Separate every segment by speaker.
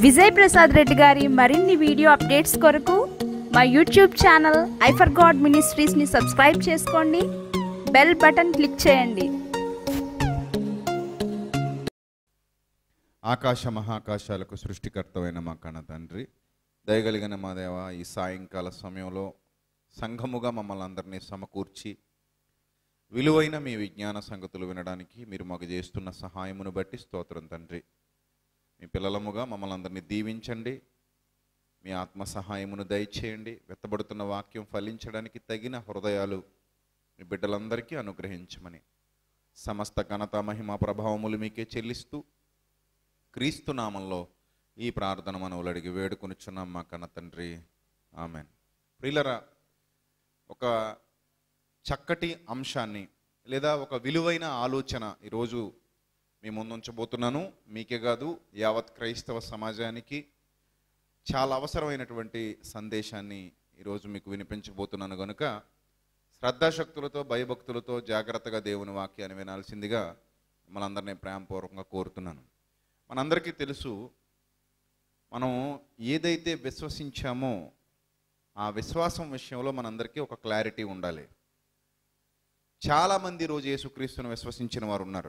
Speaker 1: విజయ్ ప్రసాద్ రెడ్డి గారి మరిన్ని video updates కొరకు మా యూట్యూబ్ ఛానల్ ఐఫర్ గాడ్ మినిస్ట్రీస్ని సబ్స్క్రైబ్ చేసుకోండి బెల్ బటన్ క్లిక్ చేయండి
Speaker 2: ఆకాశ మహాకాశాలకు సృష్టికర్తమైన మా కన్న తండ్రి దయగలిగిన మా దేవ ఈ సాయంకాల సమయంలో సంఘముగా మమ్మల్ని అందరినీ సమకూర్చి విలువైన మీ విజ్ఞాన సంగతులు వినడానికి మీరు మాకు చేస్తున్న సహాయమును బట్టి స్తోత్రం తండ్రి మీ పిల్లలముగా మమ్మల్ని అందరినీ దీవించండి మీ ఆత్మ సహాయమును దయచేయండి వెత్తబడుతున్న వాక్యం ఫలించడానికి తగిన హృదయాలు మీ బిడ్డలందరికీ అనుగ్రహించమని సమస్త ఘనత మహిమ ప్రభావములు మీకే చెల్లిస్తూ క్రీస్తు నామంలో ఈ ప్రార్థన మనవులు అడిగి వేడుకొనిచున్నాం మా కన్న తండ్రి ఆమెన్ ప్రియులరా ఒక చక్కటి అంశాన్ని లేదా ఒక విలువైన ఆలోచన ఈరోజు మీ ముందుంచబోతున్నాను మీకే కాదు యావత్ క్రైస్తవ సమాజానికి చాలా అవసరమైనటువంటి సందేశాన్ని ఈరోజు మీకు వినిపించబోతున్నాను కనుక శ్రద్ధాశక్తులతో భయభక్తులతో జాగ్రత్తగా దేవుని వాక్యాన్ని వినాల్సిందిగా మనందరినీ ప్రేమపూర్వకంగా కోరుతున్నాను మనందరికీ తెలుసు మనం ఏదైతే విశ్వసించామో ఆ విశ్వాసం విషయంలో మనందరికీ ఒక క్లారిటీ ఉండాలి చాలామంది రోజు యేసుక్రీస్తును విశ్వసించిన వారు ఉన్నారు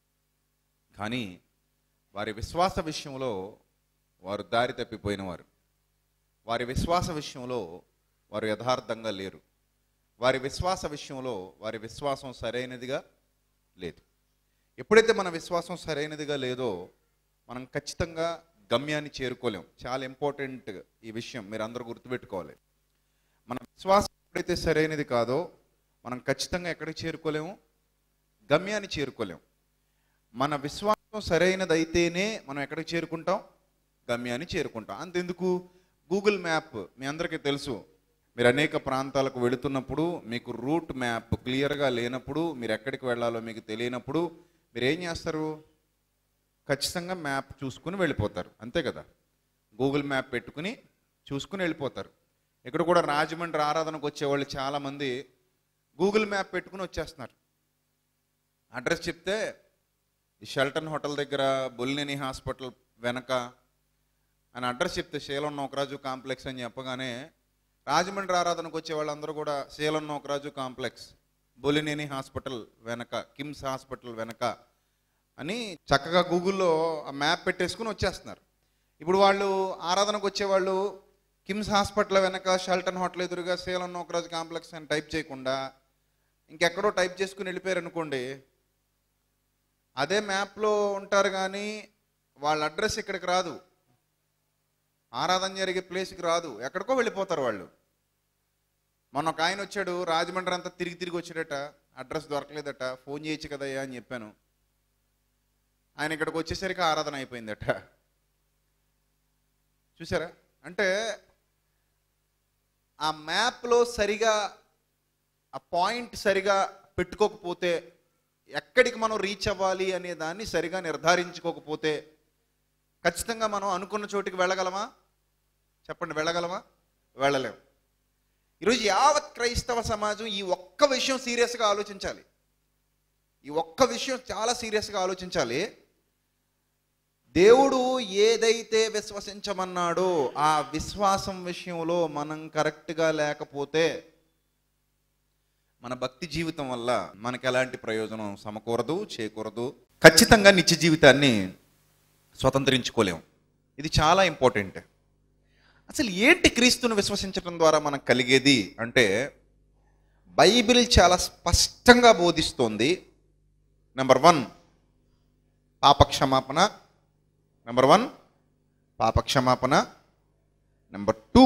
Speaker 2: కానీ వారి విశ్వాస విషయంలో వారు దారి తప్పిపోయిన వారు వారి విశ్వాస విషయంలో వారు యథార్థంగా లేరు వారి విశ్వాస విషయంలో వారి విశ్వాసం సరైనదిగా లేదు ఎప్పుడైతే మన విశ్వాసం సరైనదిగా లేదో మనం ఖచ్చితంగా గమ్యాన్ని చేరుకోలేం చాలా ఇంపార్టెంట్ ఈ విషయం మీరు అందరూ గుర్తుపెట్టుకోవాలి మన విశ్వాసం ఎప్పుడైతే సరైనది కాదో మనం ఖచ్చితంగా ఎక్కడికి చేరుకోలేము గమ్యాన్ని చేరుకోలేం మన విశ్వాసం సరైనది అయితేనే మనం ఎక్కడికి చేరుకుంటాం గమ్యాన్ని చేరుకుంటాం అంతెందుకు గూగుల్ మ్యాప్ మీ అందరికీ తెలుసు మీరు అనేక ప్రాంతాలకు వెళుతున్నప్పుడు మీకు రూట్ మ్యాప్ క్లియర్గా లేనప్పుడు మీరు ఎక్కడికి వెళ్ళాలో మీకు తెలియనప్పుడు మీరు ఏం చేస్తారు ఖచ్చితంగా మ్యాప్ చూసుకుని వెళ్ళిపోతారు అంతే కదా గూగుల్ మ్యాప్ పెట్టుకుని చూసుకుని వెళ్ళిపోతారు ఇక్కడ కూడా రాజమండ్రి ఆరాధనకు వచ్చేవాళ్ళు చాలామంది గూగుల్ మ్యాప్ పెట్టుకుని వచ్చేస్తున్నారు అడ్రస్ చెప్తే ఈ షెల్టన్ హోటల్ దగ్గర బొల్లినేని హాస్పిటల్ వెనక అని అడ్రస్ చెప్తే శీలం నోకరాజు కాంప్లెక్స్ అని చెప్పగానే రాజమండ్రి ఆరాధనకు వచ్చే వాళ్ళందరూ కూడా శీలం నోకరాజు కాంప్లెక్స్ బొలినేని హాస్పిటల్ వెనక కిమ్స్ హాస్పిటల్ వెనక అని చక్కగా గూగుల్లో ఆ మ్యాప్ పెట్టేసుకుని వచ్చేస్తున్నారు ఇప్పుడు వాళ్ళు ఆరాధనకు వచ్చేవాళ్ళు కిమ్స్ హాస్పిటల్ వెనక షెల్టన్ హోటల్ ఎదురుగా సేలం నోకరాజు కాంప్లెక్స్ అని టైప్ చేయకుండా ఇంకెక్కడో టైప్ చేసుకుని వెళ్ళిపోయారు అనుకోండి అదే మ్యాప్లో ఉంటారు కానీ వాళ్ళ అడ్రస్ ఇక్కడికి రాదు ఆరాధన జరిగే ప్లేస్కి రాదు ఎక్కడికో వెళ్ళిపోతారు వాళ్ళు మొన్న ఒక ఆయన వచ్చాడు రాజమండ్రి అంతా తిరిగి తిరిగి వచ్చాడట అడ్రస్ దొరకలేదట ఫోన్ చేయొచ్చు కదయ్యా అని చెప్పాను ఆయన ఇక్కడికి వచ్చేసరికి ఆరాధన అయిపోయిందట చూసారా అంటే ఆ మ్యాప్లో సరిగా ఆ పాయింట్ సరిగా పెట్టుకోకపోతే ఎక్కడికి మనం రీచ్ అవ్వాలి అనే దాన్ని సరిగా నిర్ధారించుకోకపోతే ఖచ్చితంగా మనం అనుకున్న చోటికి వెళ్ళగలమా చెప్పండి వెళ్ళగలమా వెళ్ళలేం ఈరోజు యావత్ క్రైస్తవ సమాజం ఈ ఒక్క విషయం సీరియస్గా ఆలోచించాలి ఈ ఒక్క విషయం చాలా సీరియస్గా ఆలోచించాలి దేవుడు ఏదైతే విశ్వసించమన్నాడో ఆ విశ్వాసం విషయంలో మనం కరెక్ట్గా లేకపోతే మన భక్తి జీవితం వల్ల మనకి ఎలాంటి ప్రయోజనం సమకూరదు చేకూరదు ఖచ్చితంగా నిత్య జీవితాన్ని స్వతంత్రించుకోలేము ఇది చాలా ఇంపార్టెంట్ అసలు ఏంటి క్రీస్తును విశ్వసించడం ద్వారా మనకు కలిగేది అంటే బైబిల్ చాలా స్పష్టంగా బోధిస్తోంది నెంబర్ వన్ పాపక్షమాపణ నెంబర్ వన్ పాపక్షమాపణ నెంబర్ టూ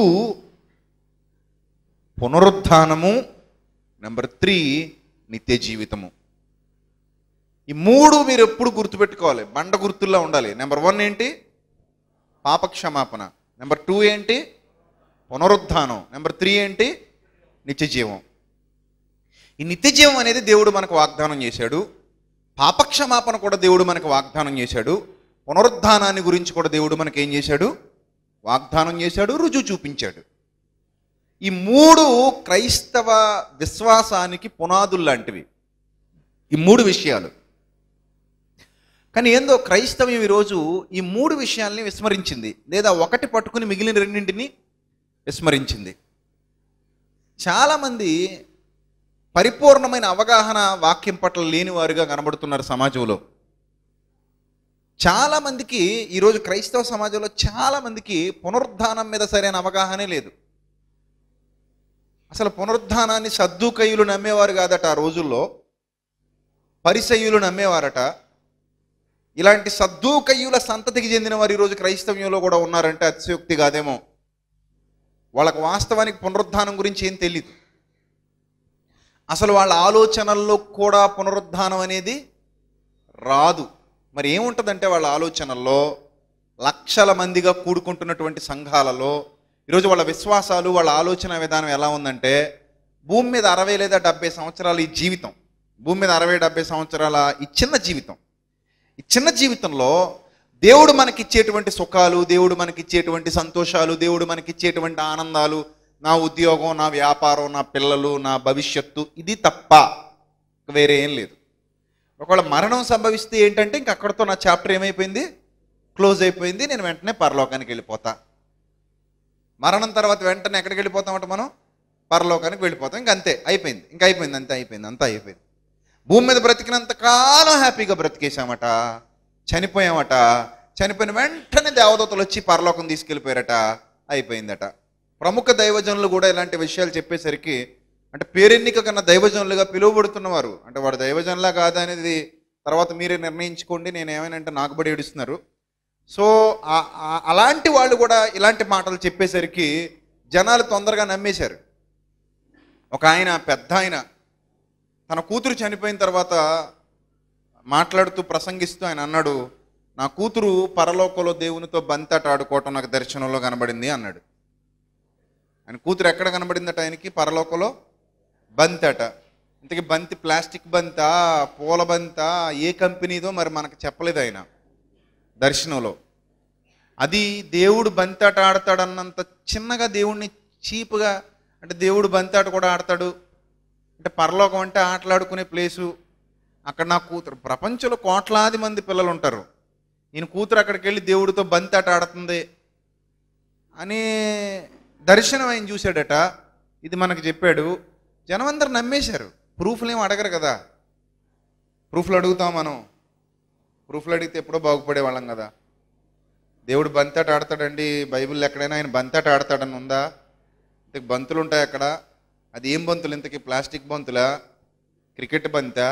Speaker 2: పునరుద్ధానము నెంబర్ త్రీ నిత్య జీవితము ఈ మూడు మీరు ఎప్పుడు గుర్తుపెట్టుకోవాలి బండ గుర్తుల్లో ఉండాలి నెంబర్ వన్ ఏంటి పాపక్షమాపణ నెంబర్ టూ ఏంటి పునరుద్ధానం నెంబర్ త్రీ ఏంటి నిత్య జీవం ఈ నిత్య జీవం అనేది దేవుడు మనకు వాగ్దానం చేశాడు పాపక్షమాపణ కూడా దేవుడు మనకు వాగ్దానం చేశాడు పునరుద్ధానాన్ని గురించి కూడా దేవుడు మనకి ఏం చేశాడు వాగ్దానం చేశాడు రుజువు చూపించాడు ఈ మూడు క్రైస్తవ విశ్వాసానికి పునాదులు లాంటివి ఈ మూడు విషయాలు కానీ ఏందో క్రైస్తవ్యం ఈరోజు ఈ మూడు విషయాల్ని విస్మరించింది లేదా ఒకటి పట్టుకుని మిగిలిన రెండింటిని విస్మరించింది చాలామంది పరిపూర్ణమైన అవగాహన వాక్యం పట్ల లేని వారుగా కనబడుతున్నారు సమాజంలో చాలామందికి ఈరోజు క్రైస్తవ సమాజంలో చాలామందికి పునరుద్ధానం మీద సరైన అవగాహనే లేదు అసలు పునరుద్ధానాన్ని సద్దుకయ్యులు నమ్మేవారు కాదట ఆ రోజుల్లో పరిసయ్యులు నమ్మేవారట ఇలాంటి సద్దుకయ్యుల సంతతికి చెందిన వారు ఈరోజు క్రైస్తవ్యంలో కూడా ఉన్నారంటే అతిశయోక్తి కాదేమో వాళ్ళకు వాస్తవానికి పునరుద్ధానం గురించి ఏం తెలియదు అసలు వాళ్ళ ఆలోచనల్లో కూడా పునరుద్ధానం అనేది రాదు మరి ఏముంటుందంటే వాళ్ళ ఆలోచనల్లో లక్షల మందిగా కూడుకుంటున్నటువంటి సంఘాలలో ఈరోజు వాళ్ళ విశ్వాసాలు వాళ్ళ ఆలోచన విధానం ఎలా ఉందంటే భూమి మీద అరవై లేదా డెబ్బై సంవత్సరాల ఈ జీవితం భూమి మీద అరవై డెబ్బై సంవత్సరాల ఈ చిన్న జీవితం ఈ చిన్న జీవితంలో దేవుడు మనకిచ్చేటువంటి సుఖాలు దేవుడు మనకిచ్చేటువంటి సంతోషాలు దేవుడు మనకిచ్చేటువంటి ఆనందాలు నా ఉద్యోగం నా వ్యాపారం నా పిల్లలు నా భవిష్యత్తు ఇది తప్ప ఇంక వేరే ఏం లేదు ఒకవేళ మరణం సంభవిస్తే ఏంటంటే ఇంక అక్కడితో నా చాప్టర్ ఏమైపోయింది క్లోజ్ అయిపోయింది నేను వెంటనే పరలోకానికి వెళ్ళిపోతా మరణం తర్వాత వెంటనే ఎక్కడికి వెళ్ళిపోతామంట మనం పరలోకానికి వెళ్ళిపోతాం ఇంక అంతే అయిపోయింది ఇంకా అయిపోయింది అంతే అయిపోయింది అంతా అయిపోయింది భూమి మీద బ్రతికినంత కాలం హ్యాపీగా బ్రతికేశామట చనిపోయామట చనిపోయిన వెంటనే దేవదూతలు వచ్చి పరలోకం తీసుకెళ్ళిపోయారట అయిపోయిందట ప్రముఖ దైవజనులు కూడా ఇలాంటి విషయాలు చెప్పేసరికి అంటే పేరెన్నిక కన్నా దైవజనులుగా పిలువబడుతున్నవారు అంటే వాడు దైవజనులా కాదా అనేది తర్వాత మీరే నిర్ణయించుకోండి నేను ఏమైనా నాకు బడి ఏడుస్తున్నారు సో ఆ- ఆ- అలాంటి వాళ్ళు కూడా ఇలాంటి మాటలు చెప్పేసరికి జనాలు తొందరగా నమ్మేశారు ఒక ఆయన పెద్ద ఆయన తన కూతురు చనిపోయిన తర్వాత మాట్లాడుతూ ప్రసంగిస్తూ ఆయన అన్నాడు నా కూతురు పరలోకంలో దేవునితో బంతట ఆడుకోవటం నాకు దర్శనంలో కనబడింది అన్నాడు ఆయన కూతురు ఎక్కడ కనబడిందట ఆయనకి పరలోకంలో బంతి అట ఇంతకీ బంతి ప్లాస్టిక్ బంతా పూల బంతా ఏ కంపెనీదో మరి మనకు చెప్పలేదు ఆయన దర్శనంలో అది దేవుడు బంతాట ఆడతాడన్నంత చిన్నగా దేవుడిని చీపుగా అంటే దేవుడు బంతాట కూడా ఆడతాడు అంటే పరలోకం అంటే ఆటలాడుకునే ప్లేసు అక్కడ నా కూతురు ప్రపంచంలో కోట్లాది మంది పిల్లలు ఉంటారు ఈయన కూతురు అక్కడికి వెళ్ళి దేవుడితో బంతాట ఆడుతుంది అని దర్శనం ఆయన చూశాడట ఇది మనకు చెప్పాడు జనమందరూ నమ్మేశారు ప్రూఫ్లు ఏం అడగరు కదా ప్రూఫ్లు అడుగుతాం మనం ప్రూఫ్లు అడిగితే ఎప్పుడో బాగుపడే వాళ్ళం కదా దేవుడు బంతాట ఆడతాడండి బైబిల్ ఎక్కడైనా ఆయన బంతాట ఆడతాడని ఉందా ఇంతకు బంతులు ఉంటాయి అక్కడ అది ఏం బంతులు ఇంతకి ప్లాస్టిక్ బంతులా క్రికెట్ బంతా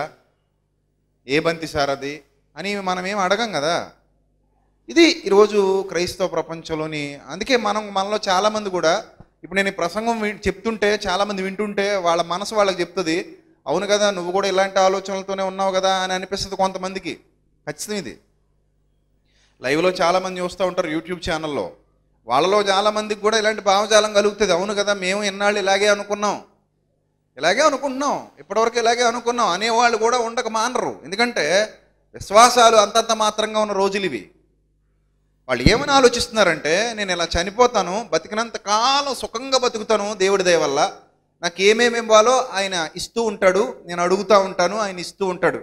Speaker 2: ఏ బంతి సార్ అది అని మనం ఏం అడగం కదా ఇది ఈరోజు క్రైస్తవ ప్రపంచంలోని అందుకే మనం మనలో చాలామంది కూడా ఇప్పుడు నేను ఈ ప్రసంగం విన్- చెప్తుంటే చాలామంది వింటుంటే వాళ్ళ మనసు వాళ్ళకి చెప్తుంది అవును కదా నువ్వు కూడా ఇలాంటి ఆలోచనలతోనే ఉన్నావు కదా అని అనిపిస్తుంది కొంతమందికి ఖచ్చితం ఇది లైవ్లో చాలామంది చూస్తూ ఉంటారు యూట్యూబ్ ఛానల్లో వాళ్ళలో చాలామందికి కూడా ఇలాంటి భావజాలం కలుగుతుంది అవును కదా మేము ఎన్నాళ్ళు ఇలాగే అనుకున్నాం ఇలాగే అనుకుంటున్నాం ఇప్పటివరకు ఇలాగే అనుకున్నాం అనేవాళ్ళు కూడా ఉండక మానరు ఎందుకంటే విశ్వాసాలు అంతంత మాత్రంగా ఉన్న రోజులు ఇవి వాళ్ళు ఏమని ఆలోచిస్తున్నారంటే నేను ఇలా చనిపోతాను బతికినంత కాలం సుఖంగా బతుకుతాను దేవుడి దయ వల్ల నాకు ఏమేమి ఇవ్వాలో ఆయన ఇస్తూ ఉంటాడు నేను అడుగుతూ ఉంటాను ఆయన ఇస్తూ ఉంటాడు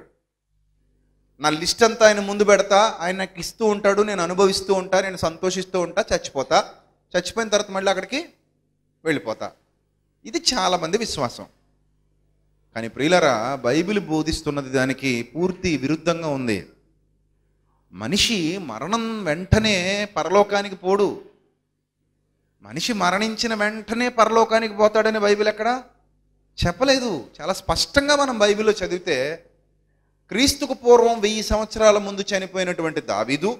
Speaker 2: నా లిస్ట్ అంతా ఆయన ముందు పెడతా ఆయన నాకు ఇస్తూ ఉంటాడు నేను అనుభవిస్తూ ఉంటా నేను సంతోషిస్తూ ఉంటా చచ్చిపోతా చచ్చిపోయిన తర్వాత మళ్ళీ అక్కడికి వెళ్ళిపోతా ఇది చాలామంది విశ్వాసం కానీ ప్రియులరా బైబిల్ బోధిస్తున్నది దానికి పూర్తి విరుద్ధంగా ఉంది మనిషి మరణం వెంటనే పరలోకానికి పోడు మనిషి మరణించిన వెంటనే పరలోకానికి పోతాడని బైబిల్ ఎక్కడ చెప్పలేదు చాలా స్పష్టంగా మనం బైబిల్లో చదివితే క్రీస్తుకు పూర్వం వెయ్యి సంవత్సరాల ముందు చనిపోయినటువంటి దావీదు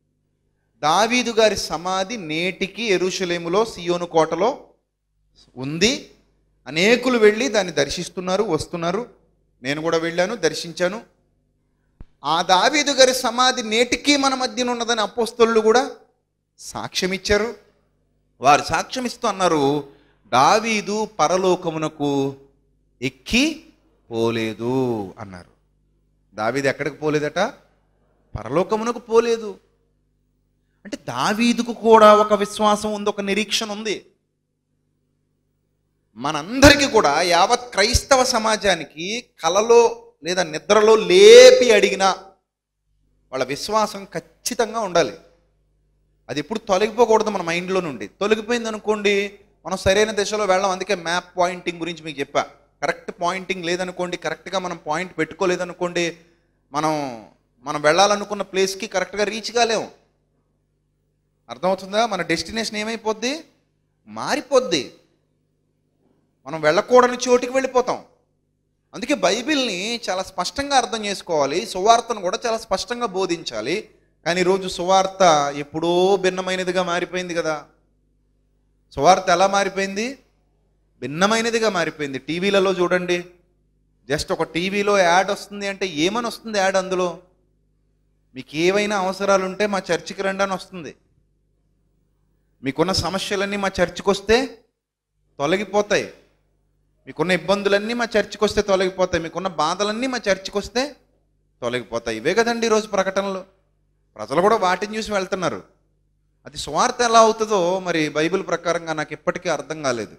Speaker 2: దావీదు గారి సమాధి నేటికి ఎరుషలేములో సియోను కోటలో ఉంది అనేకులు వెళ్ళి దాన్ని దర్శిస్తున్నారు వస్తున్నారు నేను కూడా వెళ్ళాను దర్శించాను ఆ దావీదు గారి సమాధి నేటికి మన మధ్యన ఉన్నదని అపోస్తలు కూడా సాక్ష్యం ఇచ్చారు వారు సాక్ష్యం ఇస్తూ అన్నారు దావీదు పరలోకమునకు ఎక్కి పోలేదు అన్నారు దావీదు ఎక్కడికి పోలేదట పరలోకమునకు పోలేదు అంటే దావీదుకు కూడా ఒక విశ్వాసం ఉంది ఒక నిరీక్షణ ఉంది మనందరికీ కూడా యావత్ క్రైస్తవ సమాజానికి కలలో లేదా నిద్రలో లేపి అడిగినా వాళ్ళ విశ్వాసం ఖచ్చితంగా ఉండాలి అది ఎప్పుడు తొలగిపోకూడదు మన మైండ్లో నుండి తొలగిపోయింది అనుకోండి మనం సరైన దిశలో వెళ్ళాం అందుకే మ్యాప్ పాయింటింగ్ గురించి మీకు చెప్పా కరెక్ట్ పాయింటింగ్ లేదనుకోండి కరెక్ట్గా మనం పాయింట్ పెట్టుకోలేదనుకోండి మనం మనం వెళ్ళాలనుకున్న ప్లేస్కి కరెక్ట్గా రీచ్ కాలేము అర్థమవుతుందా మన డెస్టినేషన్ ఏమైపోద్ది మారిపోద్ది మనం వెళ్ళకూడని చోటికి వెళ్ళిపోతాం అందుకే బైబిల్ని చాలా స్పష్టంగా అర్థం చేసుకోవాలి సువార్తను కూడా చాలా స్పష్టంగా బోధించాలి కానీ ఈరోజు సువార్త ఎప్పుడో భిన్నమైనదిగా మారిపోయింది కదా సువార్త ఎలా మారిపోయింది భిన్నమైనదిగా మారిపోయింది టీవీలలో చూడండి జస్ట్ ఒక టీవీలో యాడ్ వస్తుంది అంటే ఏమని వస్తుంది యాడ్ అందులో మీకు ఏవైనా అవసరాలు ఉంటే మా చర్చికి రండి అని వస్తుంది మీకున్న సమస్యలన్నీ మా చర్చికి వస్తే తొలగిపోతాయి మీకున్న ఇబ్బందులన్నీ మా చర్చికి వస్తే తొలగిపోతాయి మీకున్న బాధలన్నీ మా చర్చికి వస్తే తొలగిపోతాయి ఇవే కదండి ఈరోజు ప్రకటనలు ప్రజలు కూడా వాటిని చూసి వెళ్తున్నారు అది స్వార్థ ఎలా అవుతుందో మరి బైబిల్ ప్రకారంగా నాకు ఇప్పటికీ అర్థం కాలేదు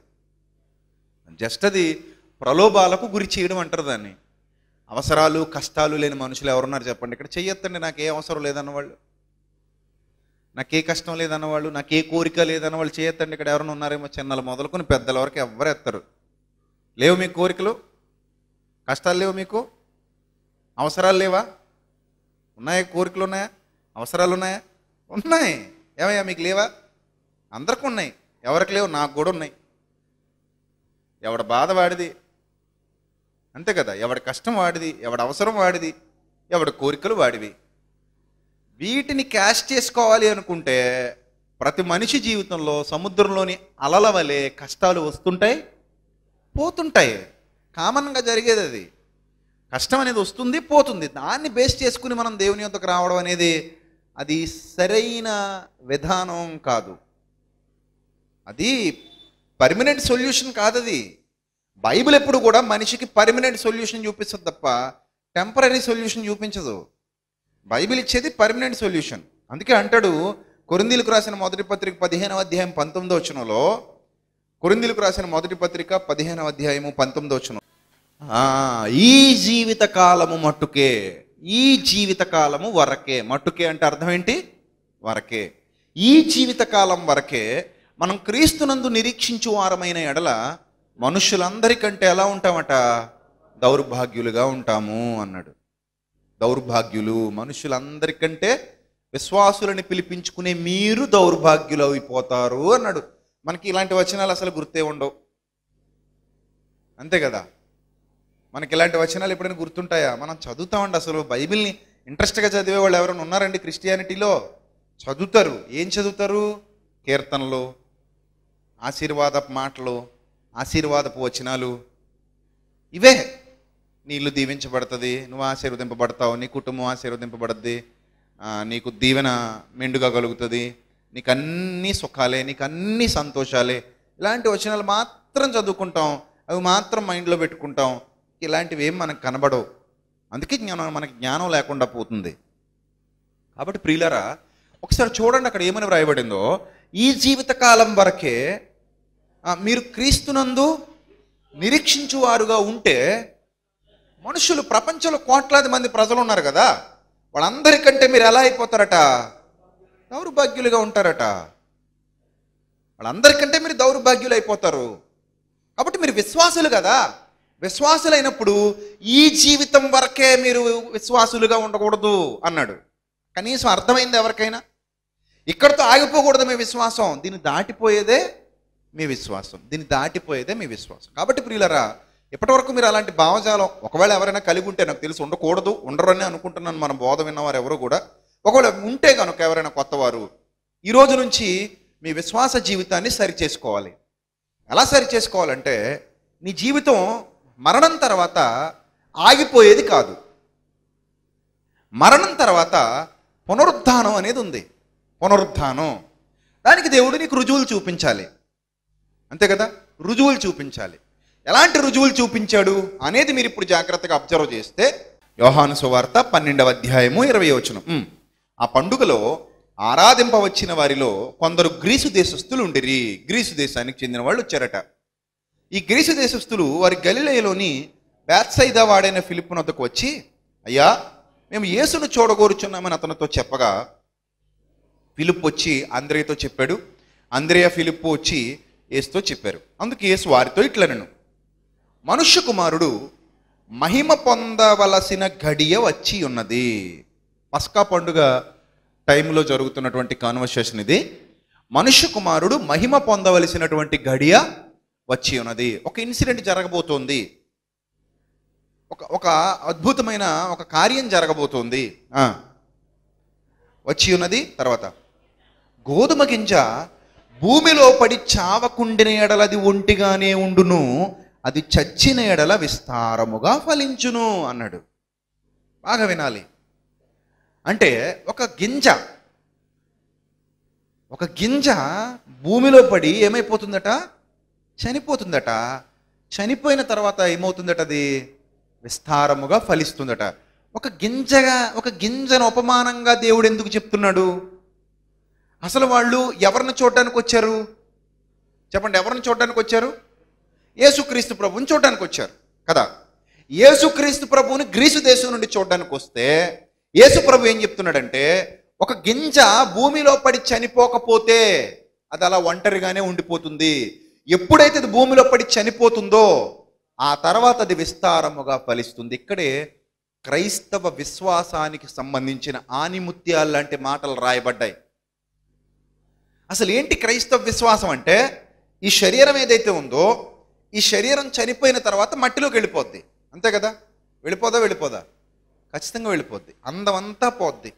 Speaker 2: జస్ట్ అది ప్రలోభాలకు గురి చేయడం అంటారు దాన్ని అవసరాలు కష్టాలు లేని మనుషులు ఎవరున్నారు చెప్పండి ఇక్కడ చెయ్యొద్దండి నాకు ఏ అవసరం లేదన్న వాళ్ళు నాకు ఏ కష్టం లేదన్న వాళ్ళు నాకు ఏ కోరిక లేదన్న వాళ్ళు చేయొద్దండి ఇక్కడ ఎవరైనా ఉన్నారేమో చిన్నలు మొదలుకొని పెద్దల వరకు ఎవరు ఎత్తారు లేవు మీకు కోరికలు కష్టాలు లేవు మీకు అవసరాలు లేవా ఉన్నాయా కోరికలు ఉన్నాయా అవసరాలు ఉన్నాయా ఉన్నాయి ఏమయ్యా మీకు లేవా అందరికి ఉన్నాయి ఎవరికి లేవు నాకు కూడా ఉన్నాయి ఎవడ బాధ వాడిది అంతే కదా ఎవడి కష్టం వాడిది ఎవడి అవసరం వాడిది ఎవడి కోరికలు వాడివి వీటిని క్యాష్ చేసుకోవాలి అనుకుంటే ప్రతి మనిషి జీవితంలో సముద్రంలోని అలల వలె కష్టాలు వస్తుంటాయి పోతుంటాయి కామన్గా జరిగేది అది కష్టం అనేది వస్తుంది పోతుంది దాన్ని బేస్ చేసుకుని మనం దేవుని యొద్దకు రావడం అనేది అది సరైన విధానం కాదు అది పర్మనెంట్ సొల్యూషన్ కాదు అది బైబిల్ ఎప్పుడు కూడా మనిషికి పర్మనెంట్ సొల్యూషన్ చూపిస్తుంది తప్ప టెంపరీ సొల్యూషన్ చూపించదు బైబిల్ ఇచ్చేది పర్మనెంట్ సొల్యూషన్ అందుకే అంటాడు కొరిందీలకు రాసిన మొదటి పత్రిక పదిహేనవ అధ్యాయం పంతొమ్మిదో వచనంలో కొరిందీలకు రాసిన మొదటి పత్రిక పదిహేనవ అధ్యాయము పంతొమ్మిదో వచనం ఆ, ఈ జీవిత కాలము మట్టుకే ఈ జీవిత కాలము వరకే మట్టుకే అంటే అర్థం ఏంటి వరకే ఈ జీవిత కాలం వరకే మనం క్రీస్తునందు నిరీక్షించు వారమైన ఎడల మనుషులందరికంటే ఎలా ఉంటామట దౌర్భాగ్యులుగా ఉంటాము అన్నాడు దౌర్భాగ్యులు మనుషులందరికంటే విశ్వాసులని పిలిపించుకునే మీరు దౌర్భాగ్యులు అయిపోతారు అన్నాడు మనకి ఇలాంటి వచనాలు అసలు గుర్తే ఉండవు అంతే కదా మనకి ఇలాంటి వచనాలు ఎప్పుడైనా గుర్తుంటాయా మనం చదువుతామండి అసలు బైబిల్ని ఇంట్రెస్ట్గా చదివే వాళ్ళు ఎవరైనా ఉన్నారండి క్రిస్టియానిటీలో చదువుతారు ఏం చదువుతారు కీర్తనలు ఆశీర్వాదపు మాటలు ఆశీర్వాదపు వచనాలు ఇవే నీ ఇల్లు దీవించబడుతుంది నువ్వు ఆశీర్వదింపబడతావు నీ కుటుంబం ఆశీర్వదింపబడుద్ది ఆ, నీకు దీవెన మెండుగా కలుగుతుంది నీకు అన్ని సుఖాలే నీకు అన్ని సంతోషాలే ఇలాంటి వచనాలు మాత్రం చదువుకుంటాం అవి మాత్రం మైండ్లో పెట్టుకుంటాం ఇలాంటివి ఏం మనకు కనబడవు అందుకే జ్ఞానం మనకి జ్ఞానం లేకుండా పోతుంది కాబట్టి ప్రియులరా ఒకసారి చూడండి అక్కడ ఏమని వ్రాయబడిందో ఈ జీవితకాలం వరకే ఆ, మీరు క్రీస్తునందు నిరీక్షించువారుగా ఉంటే మనుషులు ప్రపంచంలో కోట్లాది మంది ప్రజలు ఉన్నారు కదా వాళ్ళందరికంటే మీరు ఎలా అయిపోతారట దౌర్భాగ్యులుగా ఉంటారట వాళ్ళందరికంటే మీరు దౌర్భాగ్యులు అయిపోతారు కాబట్టి మీరు విశ్వాసులు కదా విశ్వాసులైనప్పుడు ఈ జీవితం వరకే మీరు విశ్వాసులుగా ఉండకూడదు అన్నాడు కనీసం అర్థమైంది ఎవరికైనా ఇక్కడితో ఆగిపోకూడదు మీ విశ్వాసం దీన్ని దాటిపోయేదే మీ విశ్వాసం దీన్ని దాటిపోయేదే మీ విశ్వాసం కాబట్టి ప్రియులరా ఇప్పటివరకు మీరు అలాంటి భావజాలం ఒకవేళ ఎవరైనా కలిగి ఉంటే నాకు తెలిసి ఉండకూడదు ఉండరని అనుకుంటున్నాను మనం బోధ విన్నవారు ఎవరు కూడా ఒకవేళ ఉంటే కనుక ఎవరైనా కొత్తవారు ఈ రోజు నుంచి మీ విశ్వాస జీవితాన్ని సరి చేసుకోవాలి ఎలా సరి చేసుకోవాలంటే నీ జీవితం మరణం తర్వాత ఆగిపోయేది కాదు మరణం తర్వాత పునరుద్ధానం అనేది ఉంది పునరుద్ధానం దానికి దేవుడు నీకు రుజువులు చూపించాలి అంతే కదా రుజువులు చూపించాలి ఎలాంటి రుజువులు చూపించాడు అనేది మీరు ఇప్పుడు జాగ్రత్తగా అబ్జర్వ్ చేస్తే యోహాను సువార్త పన్నెండవ అధ్యాయము ఇరవై వచనం ఉమ్. ఆ పండుగలో ఆరాధింపవచ్చిన వారిలో కొందరు గ్రీసు దేశస్థులు ఉండిరి గ్రీసు దేశానికి చెందిన వాళ్ళు వచ్చారట ఈ గ్రీసు దేశస్థులు వారి గలిలయలోని బేత్సైదా వాడైన ఫిలిప్ వద్దకు వచ్చి అయ్యా మేము యేసును చూడగోరుచున్నామని అతనితో చెప్పగా ఫిలిప్ వచ్చి అంద్రేయతో చెప్పాడు అంద్రేయ ఫిలిప్ వచ్చి యేసుతో చెప్పారు అందుకు యేసు వారితో ఇట్లనను మనుష్య కుమారుడు మహిమ పొందవలసిన గడియ వచ్చి ఉన్నది పస్కా పండుగ టైంలో జరుగుతున్నటువంటి కాన్వర్సేషన్ ఇది మనుష్య కుమారుడు మహిమ పొందవలసినటువంటి గడియ వచ్చి ఉన్నది ఒక ఇన్సిడెంట్ జరగబోతోంది ఒక ఒక అద్భుతమైన ఒక కార్యం జరగబోతోంది ఆ. వచ్చి ఉన్నది తర్వాత గోధుమ గింజ భూమిలో పడి చావకుండిన ఎడలది ఒంటిగానే ఉండును అది చచ్చిన ఎడల విస్తారముగా ఫలించును అన్నాడు బాగా వినాలి అంటే ఒక గింజ ఒక గింజ భూమిలో పడి ఏమైపోతుందట చనిపోతుందట చనిపోయిన తర్వాత ఏమవుతుందట అది విస్తారముగా ఫలిస్తుందట ఒక గింజగా ఒక గింజను ఉపమానంగా దేవుడు ఎందుకు చెప్తున్నాడు అసలు వాళ్ళు ఎవరిని చూడడానికి వచ్చారు చెప్పండి ఎవరిని చూడడానికి వచ్చారు యేసుక్రీస్తు ప్రభువుని చూడడానికి వచ్చారు కదా యేసుక్రీస్తు ప్రభువుని గ్రీసు దేశం నుండి చూడడానికి వస్తే యేసు ప్రభు ఏం చెప్తున్నాడంటే ఒక గింజ భూమిలో పడి చనిపోకపోతే అది అలా ఒంటరిగానే ఉండిపోతుంది ఎప్పుడైతే అది భూమిలో పడి చనిపోతుందో ఆ తర్వాత అది విస్తారముగా ఫలిస్తుంది ఇక్కడే క్రైస్తవ విశ్వాసానికి సంబంధించిన ఆనిముత్యాలు లాంటి మాటలు రాయబడ్డాయి అసలు ఏంటి క్రైస్తవ విశ్వాసం అంటే ఈ శరీరం ఏదైతే ఉందో ఈ శరీరం చనిపోయిన తర్వాత మట్టిలోకి వెళ్ళిపోద్ది అంతే కదా వెళ్ళిపోదా వెళ్ళిపోదా ఖచ్చితంగా వెళ్ళిపోద్ది అందమంతా పోద్ది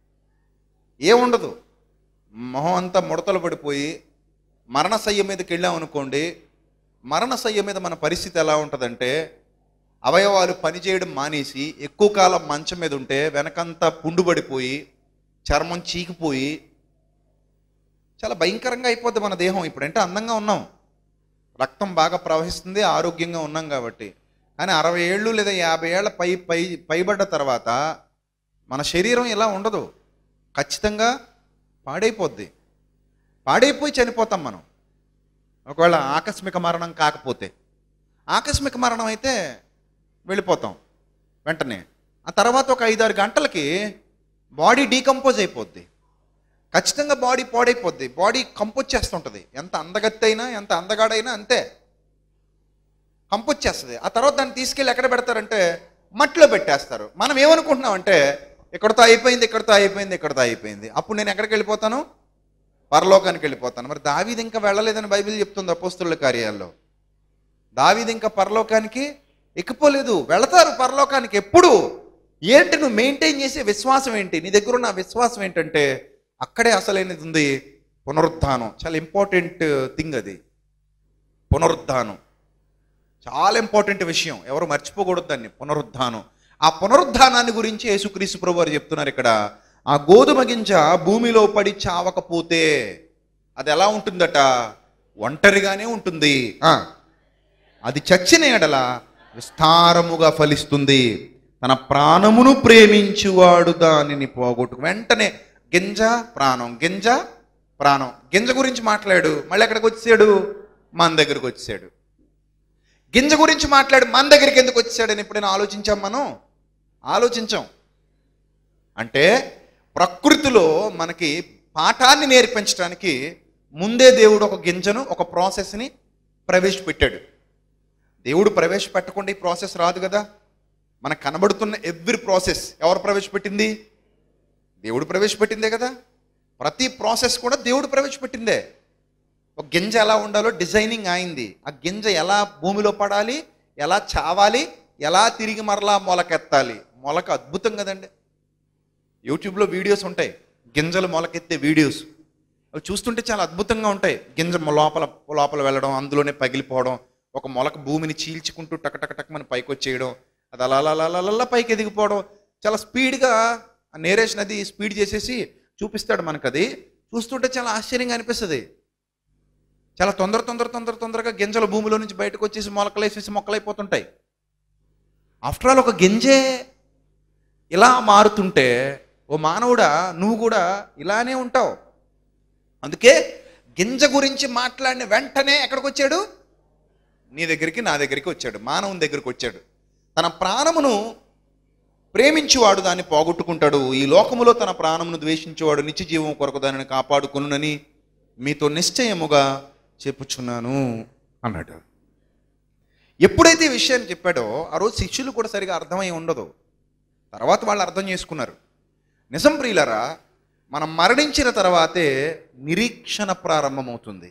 Speaker 2: ఏముండదు మొహం అంతా ముడతలు పడిపోయి మరణశయ్య మీదకి వెళ్ళాం అనుకోండి మరణశయ్య మీద మన పరిస్థితి ఎలా ఉంటుందంటే అవయవాలు పనిచేయడం మానేసి ఎక్కువ కాలం మంచం మీద ఉంటే వెనకంతా పుండుబడిపోయి చర్మం చీకిపోయి చాలా భయంకరంగా అయిపోద్ది మన దేహం ఇప్పుడు అంటే అందంగా ఉన్నాం రక్తం బాగా ప్రవహిస్తుంది ఆరోగ్యంగా ఉన్నాం కాబట్టి కానీ అరవై ఏళ్ళు లేదా యాభై ఏళ్ళ పై పై పైబడ్డ తర్వాత మన శరీరం ఇలా ఉండదు ఖచ్చితంగా పాడైపోద్ది పాడైపోయి చనిపోతాం మనం ఒకవేళ ఆకస్మిక మరణం కాకపోతే ఆకస్మిక మరణం అయితే వెళ్ళిపోతాం వెంటనే ఆ తర్వాత ఒక ఐదారు గంటలకి బాడీ డీకంపోజ్ అయిపోద్ది ఖచ్చితంగా బాడీ పాడైపోద్ది బాడీ కంపోజ్ చేస్తుంటుంది ఎంత అందగత్తి అయినా ఎంత అందగాడైనా అంతే కంపోజ్ చేస్తుంది ఆ తర్వాత దాన్ని తీసుకెళ్ళి ఎక్కడ పెడతారంటే మట్టిలో పెట్టేస్తారు మనం ఏమనుకుంటున్నాం అంటే ఇక్కడతో అయిపోయింది ఇక్కడతో అయిపోయింది ఇక్కడతో అయిపోయింది అప్పుడు నేను ఎక్కడికి వెళ్ళిపోతాను పరలోకానికి వెళ్ళిపోతాను మరి దావీది ఇంకా వెళ్ళలేదని బైబిల్ చెప్తుంది అపోస్తుల కార్యాల్లో దావీది ఇంకా పరలోకానికి ఎక్కిపోలేదు వెళతారు పరలోకానికి ఎప్పుడు ఏంటి నువ్వు మెయింటైన్ చేసే విశ్వాసం ఏంటి నీ దగ్గర ఉన్న విశ్వాసం ఏంటంటే అక్కడే అసలైనది ఉంది పునరుద్ధానం చాలా ఇంపార్టెంట్ థింగ్ అది పునరుద్ధానం చాలా ఇంపార్టెంట్ విషయం ఎవరు మర్చిపోకూడదు దాన్ని పునరుద్ధానం ఆ పునరుద్ధానాన్ని గురించి యేసుక్రీస్తు ప్రభు వారు చెప్తున్నారు ఇక్కడ ఆ గోధుమ గింజ భూమిలో పడి చావకపోతే అది ఎలా ఉంటుందట ఒంటరిగానే ఉంటుంది ఆ, అది చచ్చిన ఎడల విస్తారముగా ఫలిస్తుంది తన ప్రాణమును ప్రేమించువాడు దానిని పోగొట్టు వెంటనే గింజ ప్రాణం గింజ ప్రాణం గింజ గురించి మాట్లాడు మళ్ళీ ఎక్కడికి వచ్చాడు మన దగ్గరకు వచ్చాడు గింజ గురించి మాట్లాడు మన దగ్గరికి ఎందుకు వచ్చాడని ఎప్పుడైనా ఆలోచించాం మనం ఆలోచించాం అంటే ప్రకృతిలో మనకి పాఠాన్ని నేర్పించడానికి ముందే దేవుడు ఒక గింజను ఒక ప్రాసెస్ని ప్రవేశపెట్టాడు దేవుడు ప్రవేశపెట్టకుండా ఈ ప్రాసెస్ రాదు కదా మనకు కనబడుతున్న ఎవ్రీ ప్రాసెస్ ఎవరు ప్రవేశపెట్టింది దేవుడు ప్రవేశపెట్టిందే కదా ప్రతి ప్రాసెస్ కూడా దేవుడు ప్రవేశపెట్టిందే ఒక గింజ ఎలా ఉండాలో డిజైనింగ్ అయింది ఆ గింజ ఎలా భూమిలో పడాలి ఎలా చావాలి ఎలా తిరిగి మరలా మొలకెత్తాలి మొలక అద్భుతం కదండి యూట్యూబ్లో వీడియోస్ ఉంటాయి గింజలు మొలకెత్తే వీడియోస్ అవి చూస్తుంటే చాలా అద్భుతంగా ఉంటాయి గింజ లోపల లోపల వెళ్ళడం అందులోనే పగిలిపోవడం ఒక మొలక భూమిని చీల్చుకుంటూ టక టక టక్ మన పైకి వచ్చేయడం అది అలా అలా అలా అలా అలా పైకి ఎదిగిపోవడం చాలా స్పీడ్గా ఆ నేరేషన్ అది స్పీడ్ చేసేసి చూపిస్తాడు మనకు అది చూస్తుంటే చాలా ఆశ్చర్యంగా అనిపిస్తుంది చాలా తొందర తొందర తొందర తొందరగా గింజలు భూమిలో నుంచి బయటకు వచ్చేసి మొలకలేసేసి మొక్కలైపోతుంటాయి ఆఫ్టర్ ఆల్ ఒక గింజే ఇలా మారుతుంటే ఓ మానవుడా నువ్వు కూడా ఇలానే ఉంటావు అందుకే గింజ గురించి మాట్లాడిన వెంటనే ఎక్కడికి వచ్చాడు నీ దగ్గరికి నా దగ్గరికి వచ్చాడు మానవుని దగ్గరికి వచ్చాడు తన ప్రాణమును ప్రేమించువాడు దాన్ని పోగొట్టుకుంటాడు ఈ లోకములో తన ప్రాణమును ద్వేషించేవాడు నిత్య జీవం కొరకు దానిని కాపాడుకునునని మీతో నిశ్చయముగా చెప్పుచున్నాను అన్నాడు ఎప్పుడైతే ఈ విషయాన్ని చెప్పాడో ఆ రోజు శిష్యులు కూడా సరిగా అర్థమై ఉండదు తర్వాత వాళ్ళు అర్థం చేసుకున్నారు నిజం ప్రియులరా మనం మరణించిన తర్వాతే నిరీక్షణ ప్రారంభమవుతుంది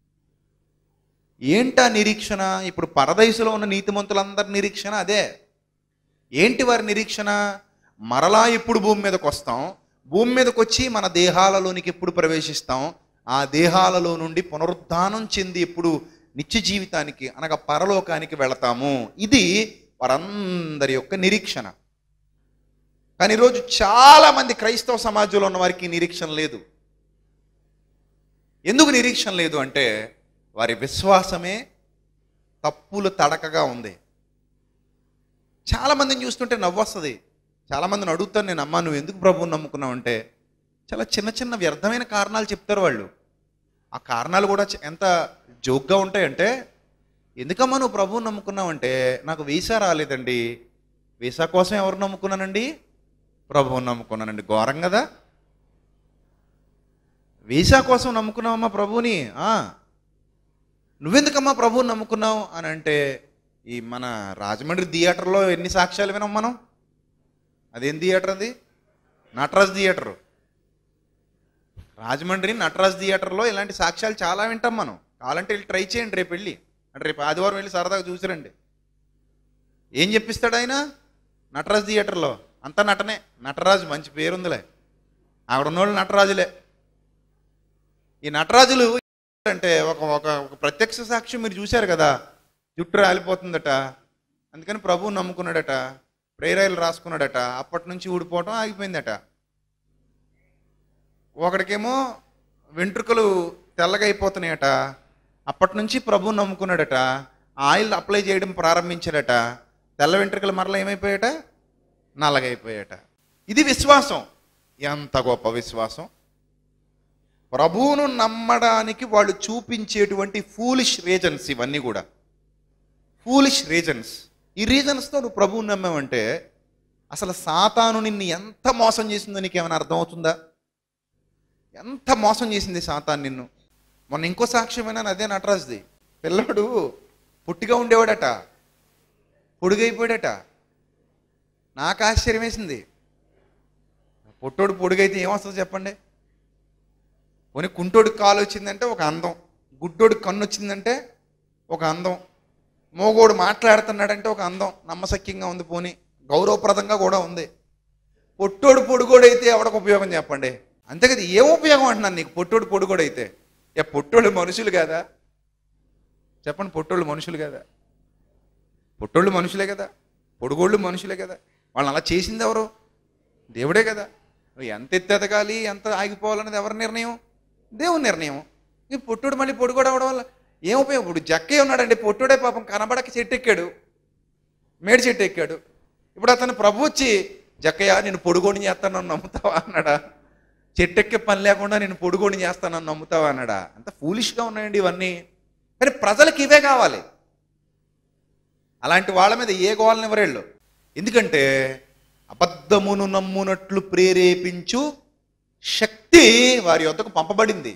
Speaker 2: ఏంటా నిరీక్షణ ఇప్పుడు పరదయసులో ఉన్న నీతిమంతులందరి నిరీక్షణ అదే ఏంటి వారి నిరీక్షణ మరలా ఎప్పుడు భూమి మీదకి వస్తాం భూమి మీదకి వచ్చి మన దేహాలలోనికి ఎప్పుడు ప్రవేశిస్తాం ఆ దేహాలలో నుండి పునరుద్ధానం చెంది ఎప్పుడు నిత్య జీవితానికి అనగా పరలోకానికి వెళతాము ఇది వారందరి యొక్క నిరీక్షణ కానీ ఈరోజు చాలామంది క్రైస్తవ సమాజంలో ఉన్న వారికి నిరీక్షణ లేదు ఎందుకు నిరీక్షణ లేదు అంటే వారి విశ్వాసమే తప్పులు తడకగా ఉంది చాలామందిని చూస్తుంటే నవ్వు వస్తుంది చాలామందిని అడుగుతాను నేను అమ్మా నువ్వు ఎందుకు ప్రభువుని నమ్ముకున్నావు అంటే చాలా చిన్న చిన్న వ్యర్థమైన కారణాలు చెప్తారు వాళ్ళు ఆ కారణాలు కూడా చ- ఎంత జోక్గా ఉంటాయంటే ఎందుకమ్మా నువ్వు ప్రభువుని నమ్ముకున్నావంటే నాకు వీసా రాలేదండి వీసా కోసం ఎవరు నమ్ముకున్నానండి ప్రభువుని నమ్ముకున్నానండి ఘోరం కదా వీసా కోసం నమ్ముకున్నావమ్మా ప్రభువుని ఆ. నువ్వెందుకమ్మా ప్రభువుని నమ్ముకున్నావు అని అంటే ఈ మన రాజమండ్రి థియేటర్లో ఎన్ని సాక్ష్యాలు వినాం మనం అదేం థియేటర్ అది నటరాజ్ థియేటర్ రాజమండ్రి నటరాజ్ థియేటర్లో ఇలాంటి సాక్ష్యాలు చాలా వింటాం మనం కావాలంటే వెళ్ళి ట్రై చేయండి రేపు వెళ్ళి అంటే రేపు ఆదివారం వెళ్ళి సరదాగా చూసిరండి ఏం చెప్పిస్తాడు ఆయన నటరాజ్ థియేటర్లో అంతా నటనే నటరాజు మంచి పేరుందిలే ఆవిడ ఉన్నోళ్ళు నటరాజులే ఈ నటరాజులు అంటే ఒక ఒక ఒక ప్రత్యక్ష సాక్ష్యం మీరు చూశారు కదా జుట్టు రాలిపోతుందట అందుకని ప్రభువు నమ్ముకున్నాడట ప్రేరాయలు రాసుకున్నాడట అప్పటి నుంచి ఊడిపోవటం ఆగిపోయిందట ఒకడికేమో వెంట్రుకలు తెల్లగా అయిపోతున్నాయట అప్పటి నుంచి ప్రభువు నమ్ముకున్నాడట ఆయిల్ అప్లై చేయడం ప్రారంభించాడట తెల్ల వెంట్రుకలు మరలా ఏమైపోయాట నల్లగైపోయాట ఇది విశ్వాసం ఎంత గొప్ప విశ్వాసం ప్రభువును నమ్మడానికి వాళ్ళు చూపించేటువంటి ఫూలిష్ రీజన్స్ ఇవన్నీ కూడా ఫూలిష్ రీజన్స్ ఈ రీజన్స్తో నువ్వు ప్రభువుని నమ్మావంటే అసలు సాతాను నిన్ను ఎంత మోసం చేసిందో నీకు ఏమైనా అర్థమవుతుందా ఎంత మోసం చేసింది సాతాను నిన్ను మొన్న ఇంకో సాక్ష్యమైనా అదే నటరాజుది పిల్లడు పుట్టిగా ఉండేవాడట పొడుగైపోయాడట నాకు ఆశ్చర్యం వేసింది పొట్టోడు పొడుగైతే ఏమొస్తుంది చెప్పండి పోనీ కుంటోడికి కాలు వచ్చిందంటే ఒక అందం గుడ్డోడికి కన్ను వచ్చిందంటే ఒక అందం మోగోడు మాట్లాడుతున్నాడంటే ఒక అందం నమ్మశక్యంగా ఉంది పోనీ గౌరవప్రదంగా కూడా ఉంది పొట్టోడు పొడుగోడైతే ఎవరికి ఉపయోగం చెప్పండి అంతే కదా ఏం ఉపయోగం అంటున్నాను నీకు పొట్టోడు పొడుగోడైతే ఏ పొట్టోళ్ళు మనుషులు కాదా చెప్పండి పొట్టోళ్ళు మనుషులు కదా పొట్టోళ్ళు మనుషులే కదా పొడుగోళ్ళు మనుషులే కదా వాళ్ళని అలా చేసింది ఎవరు దేవుడే కదా నువ్వు ఎంత ఎత్తు ఎదగాలి ఎంత ఆగిపోవాలనేది ఎవరి నిర్ణయం దేవుని నిర్ణయం ఈ పొట్టుడు మళ్ళీ పొడుగోడు అవడం వల్ల ఏం ఉపయోగం ఇప్పుడు జక్కే ఉన్నాడండి పొట్టుడే పాపం కనబడక చెట్టు ఎక్కాడు మేడి చెట్టు ఎక్కాడు ఇప్పుడు అతను ప్రభు వచ్చి జక్కయ్య నేను పొడుగోని చేస్తానని నమ్ముతావా అన్నాడా చెట్టు ఎక్కే పని లేకుండా నేను పొడుగోని చేస్తానని నమ్ముతావా అన్నాడా అంత ఫూలిష్గా ఉన్నాయండి ఇవన్నీ కానీ ప్రజలకు ఇవే కావాలి అలాంటి వాళ్ళ మీద ఏ గోవాలని ఎవరేళ్ళు ఎందుకంటే అబద్ధమును నమ్మునట్లు ప్రేరేపించు శక్తి వారి వద్దకు పంపబడింది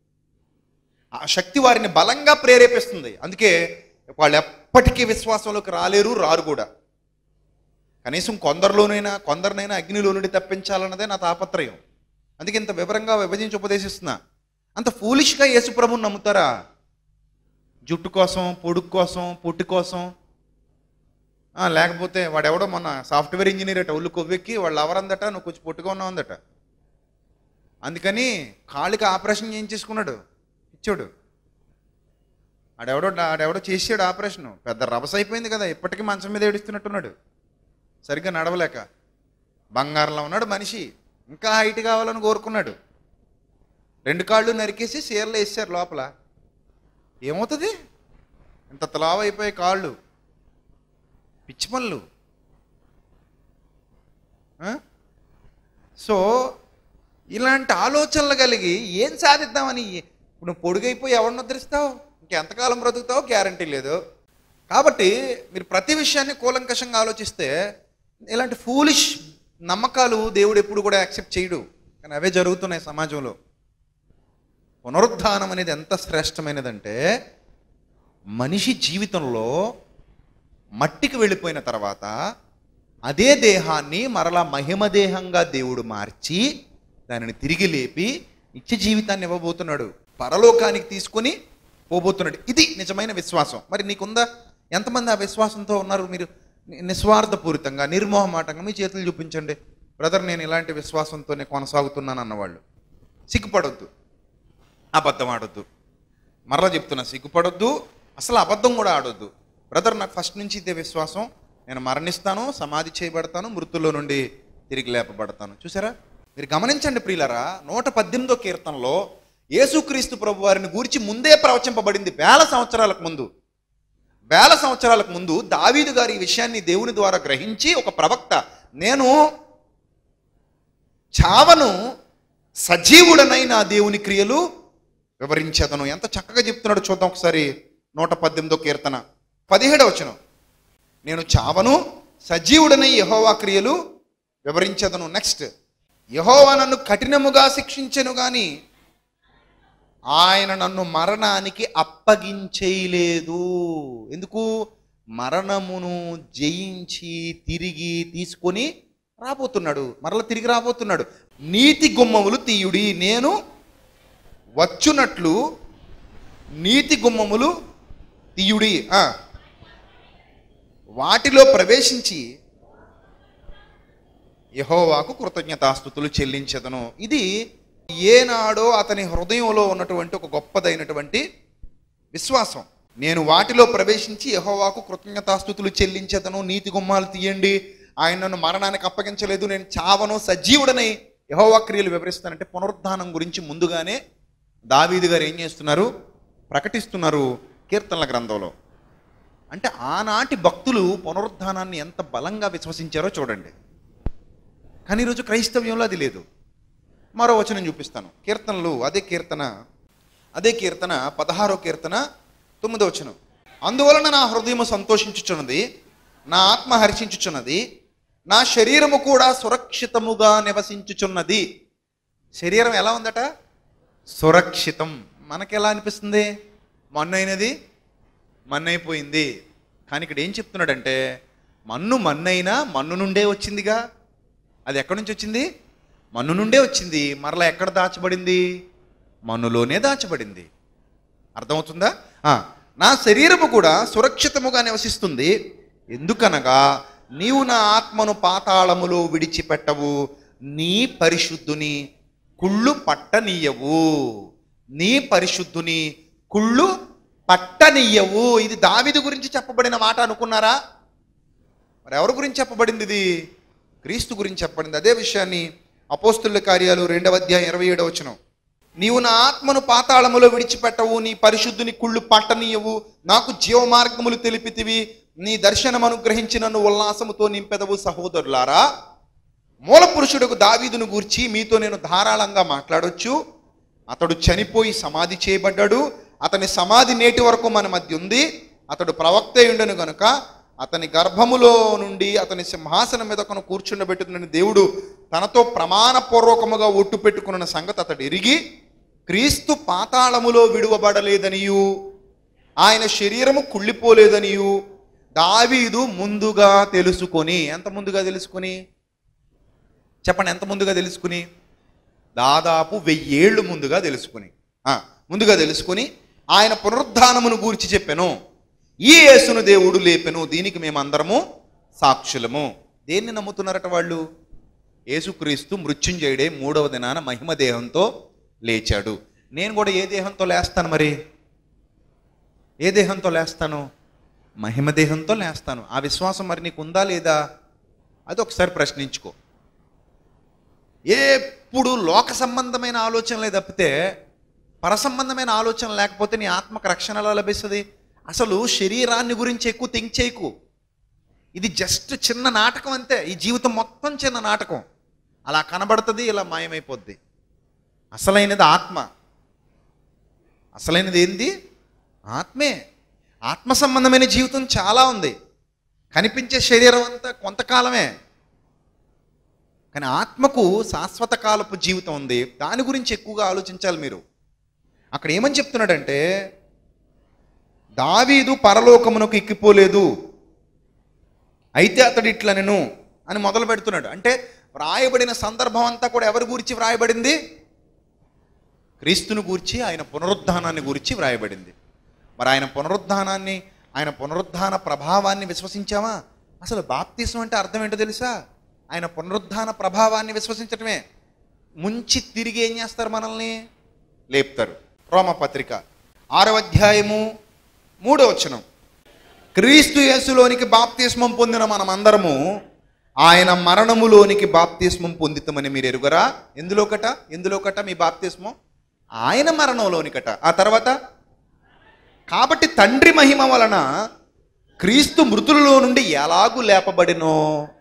Speaker 2: ఆ శక్తి వారిని బలంగా ప్రేరేపిస్తుంది అందుకే వాళ్ళు ఎప్పటికీ విశ్వాసంలోకి రాలేరు రారు కూడా కనీసం కొందరిలోనైనా కొందరినైనా అగ్నిలో నుండి తప్పించాలన్నదే నా తాపత్రయం అందుకే ఇంత వివరంగా విభజించి ఉపదేశిస్తున్నా అంత ఫూలిష్గా యేసుప్రభుని నమ్ముతారా జుట్టు కోసం పొడుగు కోసం పొట్టి కోసం ఆ, లేకపోతే వాడెవడో మొన్న సాఫ్ట్వేర్ ఇంజనీర్ అట ఒళ్ళు కొవ్వెక్కి వాళ్ళు ఎవరందట నువ్వు కొంచెం పొట్టుగా ఉన్నావు అందుకని కాళ్ళకి ఆపరేషన్ చేయించేసుకున్నాడు ఇచ్చాడు ఆడెవడో ఆడెవడో చేసాడు ఆపరేషన్ పెద్ద రభస అయిపోయింది కదా ఇప్పటికీ మంచం మీద ఏడుస్తున్నట్టున్నాడు సరిగ్గా నడవలేక బంగారంలో ఉన్నాడు మనిషి ఇంకా హైట్ కావాలని కోరుకున్నాడు రెండు కాళ్ళు నరికేసి చీరలు వేసారు లోపల ఏమవుతుంది ఇంత తలావ అయిపోయి కాళ్ళు పిచ్చి పనులు ఆ? సో ఇలాంటి ఆలోచనలు కలిగి ఏం సాధిద్దామని ఇప్పుడు నువ్వు పొడుగైపోయి ఎవరిని ఉద్ధరిస్తావు ఇంకెంతకాలం బ్రతుకుతావు గ్యారంటీ లేదు కాబట్టి మీరు ప్రతి విషయాన్ని కూలంకషంగా ఆలోచిస్తే ఇలాంటి ఫూలిష్ నమ్మకాలు దేవుడు ఎప్పుడు కూడా యాక్సెప్ట్ చేయడు కానీ అవే జరుగుతున్నాయి సమాజంలో పునరుద్ధానం అనేది ఎంత శ్రేష్టమైనదంటే మనిషి జీవితంలో మట్టికి వెళ్ళిపోయిన తర్వాత అదే దేహాన్ని మరలా మహిమ దేహంగా దేవుడు మార్చి దానిని తిరిగి లేపి నిత్య జీవితాన్ని ఇవ్వబోతున్నాడు పరలోకానికి తీసుకొని పోబోతున్నాడు ఇది నిజమైన విశ్వాసం మరి నీకుందా ఎంతమంది ఆ విశ్వాసంతో ఉన్నారు మీరు ని- నిస్వార్థపూరితంగా నిర్మోహమాటంగా మీ చేతులు చూపించండి బ్రదర్ నేను ఇలాంటి విశ్వాసంతోనే కొనసాగుతున్నాను అన్నవాళ్ళు సిగ్గుపడొద్దు అబద్ధం ఆడొద్దు మరలా చెప్తున్నా సిగ్గుపడొద్దు అసలు అబద్ధం కూడా ఆడొద్దు బ్రదర్ నాకు ఫస్ట్ నుంచి ఇదే విశ్వాసం నేను మరణిస్తాను సమాధి చేయబడతాను మృతుల్లో నుండి తిరిగి లేపబడతాను చూసారా మీరు గమనించండి ప్రియులరా నూట పద్దెనిమిదో కీర్తనలో యేసుక్రీస్తు ప్రభు వారిని గూర్చి ముందే ప్రవచింపబడింది వేల సంవత్సరాలకు ముందు వేల సంవత్సరాలకు ముందు దావీదు గారి ఈ విషయాన్ని దేవుని ద్వారా గ్రహించి ఒక ప్రవక్త నేను చావను సజీవుడనై నా దేవుని క్రియలు వివరించేదను ఎంత చక్కగా చెప్తున్నాడు చూద్దాం ఒకసారి నూట పద్దెనిమిదో కీర్తన పదిహేడవ వచనం నేను చావను సజీవుడనై యహోవా క్రియలు వివరించదను నెక్స్ట్ యహోవా నన్ను కఠినముగా శిక్షించెను గాని ఆయన నన్ను మరణానికి అప్పగించేయలేదు ఎందుకు మరణమును జయించి తిరిగి తీసుకొని రాబోతున్నాడు మరల తిరిగి రాబోతున్నాడు నీతి గుమ్మములు తీయుడి నేను వచ్చునట్లు నీతి గుమ్మములు తీయుడి ఆ. వాటిలో ప్రవేశించి యహోవాకు కృతజ్ఞతాస్థుతులు చెల్లించదను ఇది ఏనాడో అతని హృదయంలో ఉన్నటువంటి ఒక గొప్పదైనటువంటి విశ్వాసం నేను వాటిలో ప్రవేశించి యహోవాకు కృతజ్ఞతాస్థుతులు చెల్లించదను నీతి గుమ్మాలు తీయండి ఆయన నన్ను మరణానికి అప్పగించలేదు నేను చావను సజీవుడనై యహోవా క్రియలు వివరిస్తానంటే పునరుద్ధానం గురించి ముందుగానే దావీదు గారు ఏం చేస్తున్నారు ప్రకటిస్తున్నారు కీర్తనల గ్రంథంలో అంటే ఆనాటి భక్తులు పునరుద్ధానాన్ని ఎంత బలంగా విశ్వసించారో చూడండి కానీ ఈరోజు క్రైస్తవ్యంలో అది లేదు మరో వచనం చూపిస్తాను కీర్తనలు అదే కీర్తన అదే కీర్తన పదహారో కీర్తన తొమ్మిదో వచనం అందువలన నా హృదయము సంతోషించుచున్నది నా ఆత్మ హర్షించుచున్నది నా శరీరము కూడా సురక్షితముగా నివసించుచున్నది శరీరం ఎలా ఉందట సురక్షితం మనకి ఎలా అనిపిస్తుంది మొన్నైనది మన్నైపోయింది కానీ ఇక్కడ ఏం చెప్తున్నాడంటే మన్ను మన్నైనా మన్ను నుండే వచ్చిందిగా అది ఎక్కడి నుంచి వచ్చింది మన్ను నుండే వచ్చింది మరలా ఎక్కడ దాచబడింది మన్నులోనే దాచబడింది అర్థమవుతుందా ఆ, నా శరీరము కూడా సురక్షితముగా నివసిస్తుంది ఎందుకనగా నీవు నా ఆత్మను పాతాళములో విడిచిపెట్టవు నీ పరిశుద్ధుని కుళ్ళు పట్టనీయవు నీ పరిశుద్ధుని కుళ్ళు పట్టనీయవు ఇది దావిది గురించి చెప్పబడిన మాట అనుకున్నారా మరి ఎవరి గురించి చెప్పబడింది ఇది క్రీస్తు గురించి చెప్పబడింది అదే విషయాన్ని అపోస్తుల కార్యాలు రెండవ అధ్యాయం ఇరవై ఏడవ వచనం నీవు నా ఆత్మను పాతాళములో విడిచిపెట్టవు నీ పరిశుద్ధుని కుళ్ళు పట్టనీయవు నాకు జీవ మార్గములు తెలిపితివి నీ దర్శనం అనుగ్రహించి నన్ను ఉల్లాసముతో నింపెదవు సహోదరులారా మూల పురుషుడుకు దావీదును గూర్చి మీతో నేను ధారాళంగా మాట్లాడొచ్చు అతడు చనిపోయి సమాధి చేయబడ్డాడు అతని సమాధి నేటి వరకు మన మధ్య ఉంది అతడు ప్రవక్త ఉండను గనుక అతని గర్భములో నుండి అతని సింహాసనం మీద కొను కూర్చుండబెట్టుతున్న దేవుడు తనతో ప్రమాణపూర్వకముగా ఒట్టు పెట్టుకున్న సంగతి అతడు ఎరిగి క్రీస్తు పాతాళములో విడువబడలేదనియు ఆయన శరీరము కుళ్ళిపోలేదనియు దావీదు ముందుగా తెలుసుకొని ఎంత ముందుగా తెలుసుకొని చెప్పండి ఎంత ముందుగా తెలుసుకుని దాదాపు వెయ్యేళ్ళు ముందుగా తెలుసుకుని ఆ, ముందుగా తెలుసుకుని ఆయన పునరుద్ధానమును గూర్చి చెప్పాను ఈ యేసును దేవుడు లేపెను దీనికి మేమందరము సాక్షులము దేన్ని నమ్ముతున్నారట వాళ్ళు యేసుక్రీస్తు మృత్యుంజయుడే మూడవ దినాన మహిమ దేహంతో లేచాడు నేను కూడా ఏ దేహంతో లేస్తాను మరి ఏ దేహంతో లేస్తాను మహిమ దేహంతో లేస్తాను ఆ విశ్వాసం మరి నీకు ఉందా లేదా అది ఒకసారి ప్రశ్నించుకో ఎప్పుడు లోక సంబంధమైన ఆలోచనలే తప్పితే పరసంబంధమైన ఆలోచన లేకపోతే నీ ఆత్మకు రక్షణ ఎలా లభిస్తుంది అసలు శరీరాన్ని గురించి ఎక్కువ థింక్ చేయకు ఇది జస్ట్ చిన్న నాటకం అంతే ఈ జీవితం మొత్తం చిన్న నాటకం అలా కనబడుతుంది ఇలా మాయమైపోద్ది అసలైనది ఆత్మ అసలైనది ఏంది ఆత్మే ఆత్మ సంబంధమైన జీవితం చాలా ఉంది కనిపించే శరీరం అంతా కొంతకాలమే కానీ ఆత్మకు శాశ్వత కాలపు జీవితం ఉంది దాని గురించి ఎక్కువగా ఆలోచించాలి మీరు అక్కడ ఏమని చెప్తున్నాడంటే దావీదు పరలోకమునకు ఎక్కిపోలేదు అయితే అతడు ఇట్లా నేను అని మొదలు పెడుతున్నాడు అంటే వ్రాయబడిన సందర్భం అంతా కూడా ఎవరి గురించి వ్రాయబడింది క్రీస్తుని గూర్చి ఆయన పునరుద్ధానాన్ని గురించి వ్రాయబడింది మరి ఆయన పునరుద్ధానాన్ని ఆయన పునరుద్ధాన ప్రభావాన్ని విశ్వసించామా అసలు బాప్తీసం అంటే అర్థం ఏంటో తెలుసా ఆయన పునరుద్ధాన ప్రభావాన్ని విశ్వసించటమే ముంచి తిరిగి ఏం చేస్తారు మనల్ని లేపుతారు రోమపత్రిక ఆరవ అధ్యాయము మూడో వచనం క్రీస్తు యేసులోనికి బాప్తిస్మం పొందిన మనమందరము ఆయన మరణములోనికి బాప్తిస్మం పొందితమని మీరు ఎరుగరా ఎందులోకట ఎందులోకట మీ బాప్తిస్మం ఆయన మరణంలోనికట ఆ తర్వాత కాబట్టి తండ్రి మహిమ వలన క్రీస్తు మృతులలో నుండి ఎలాగూ లేపబడినో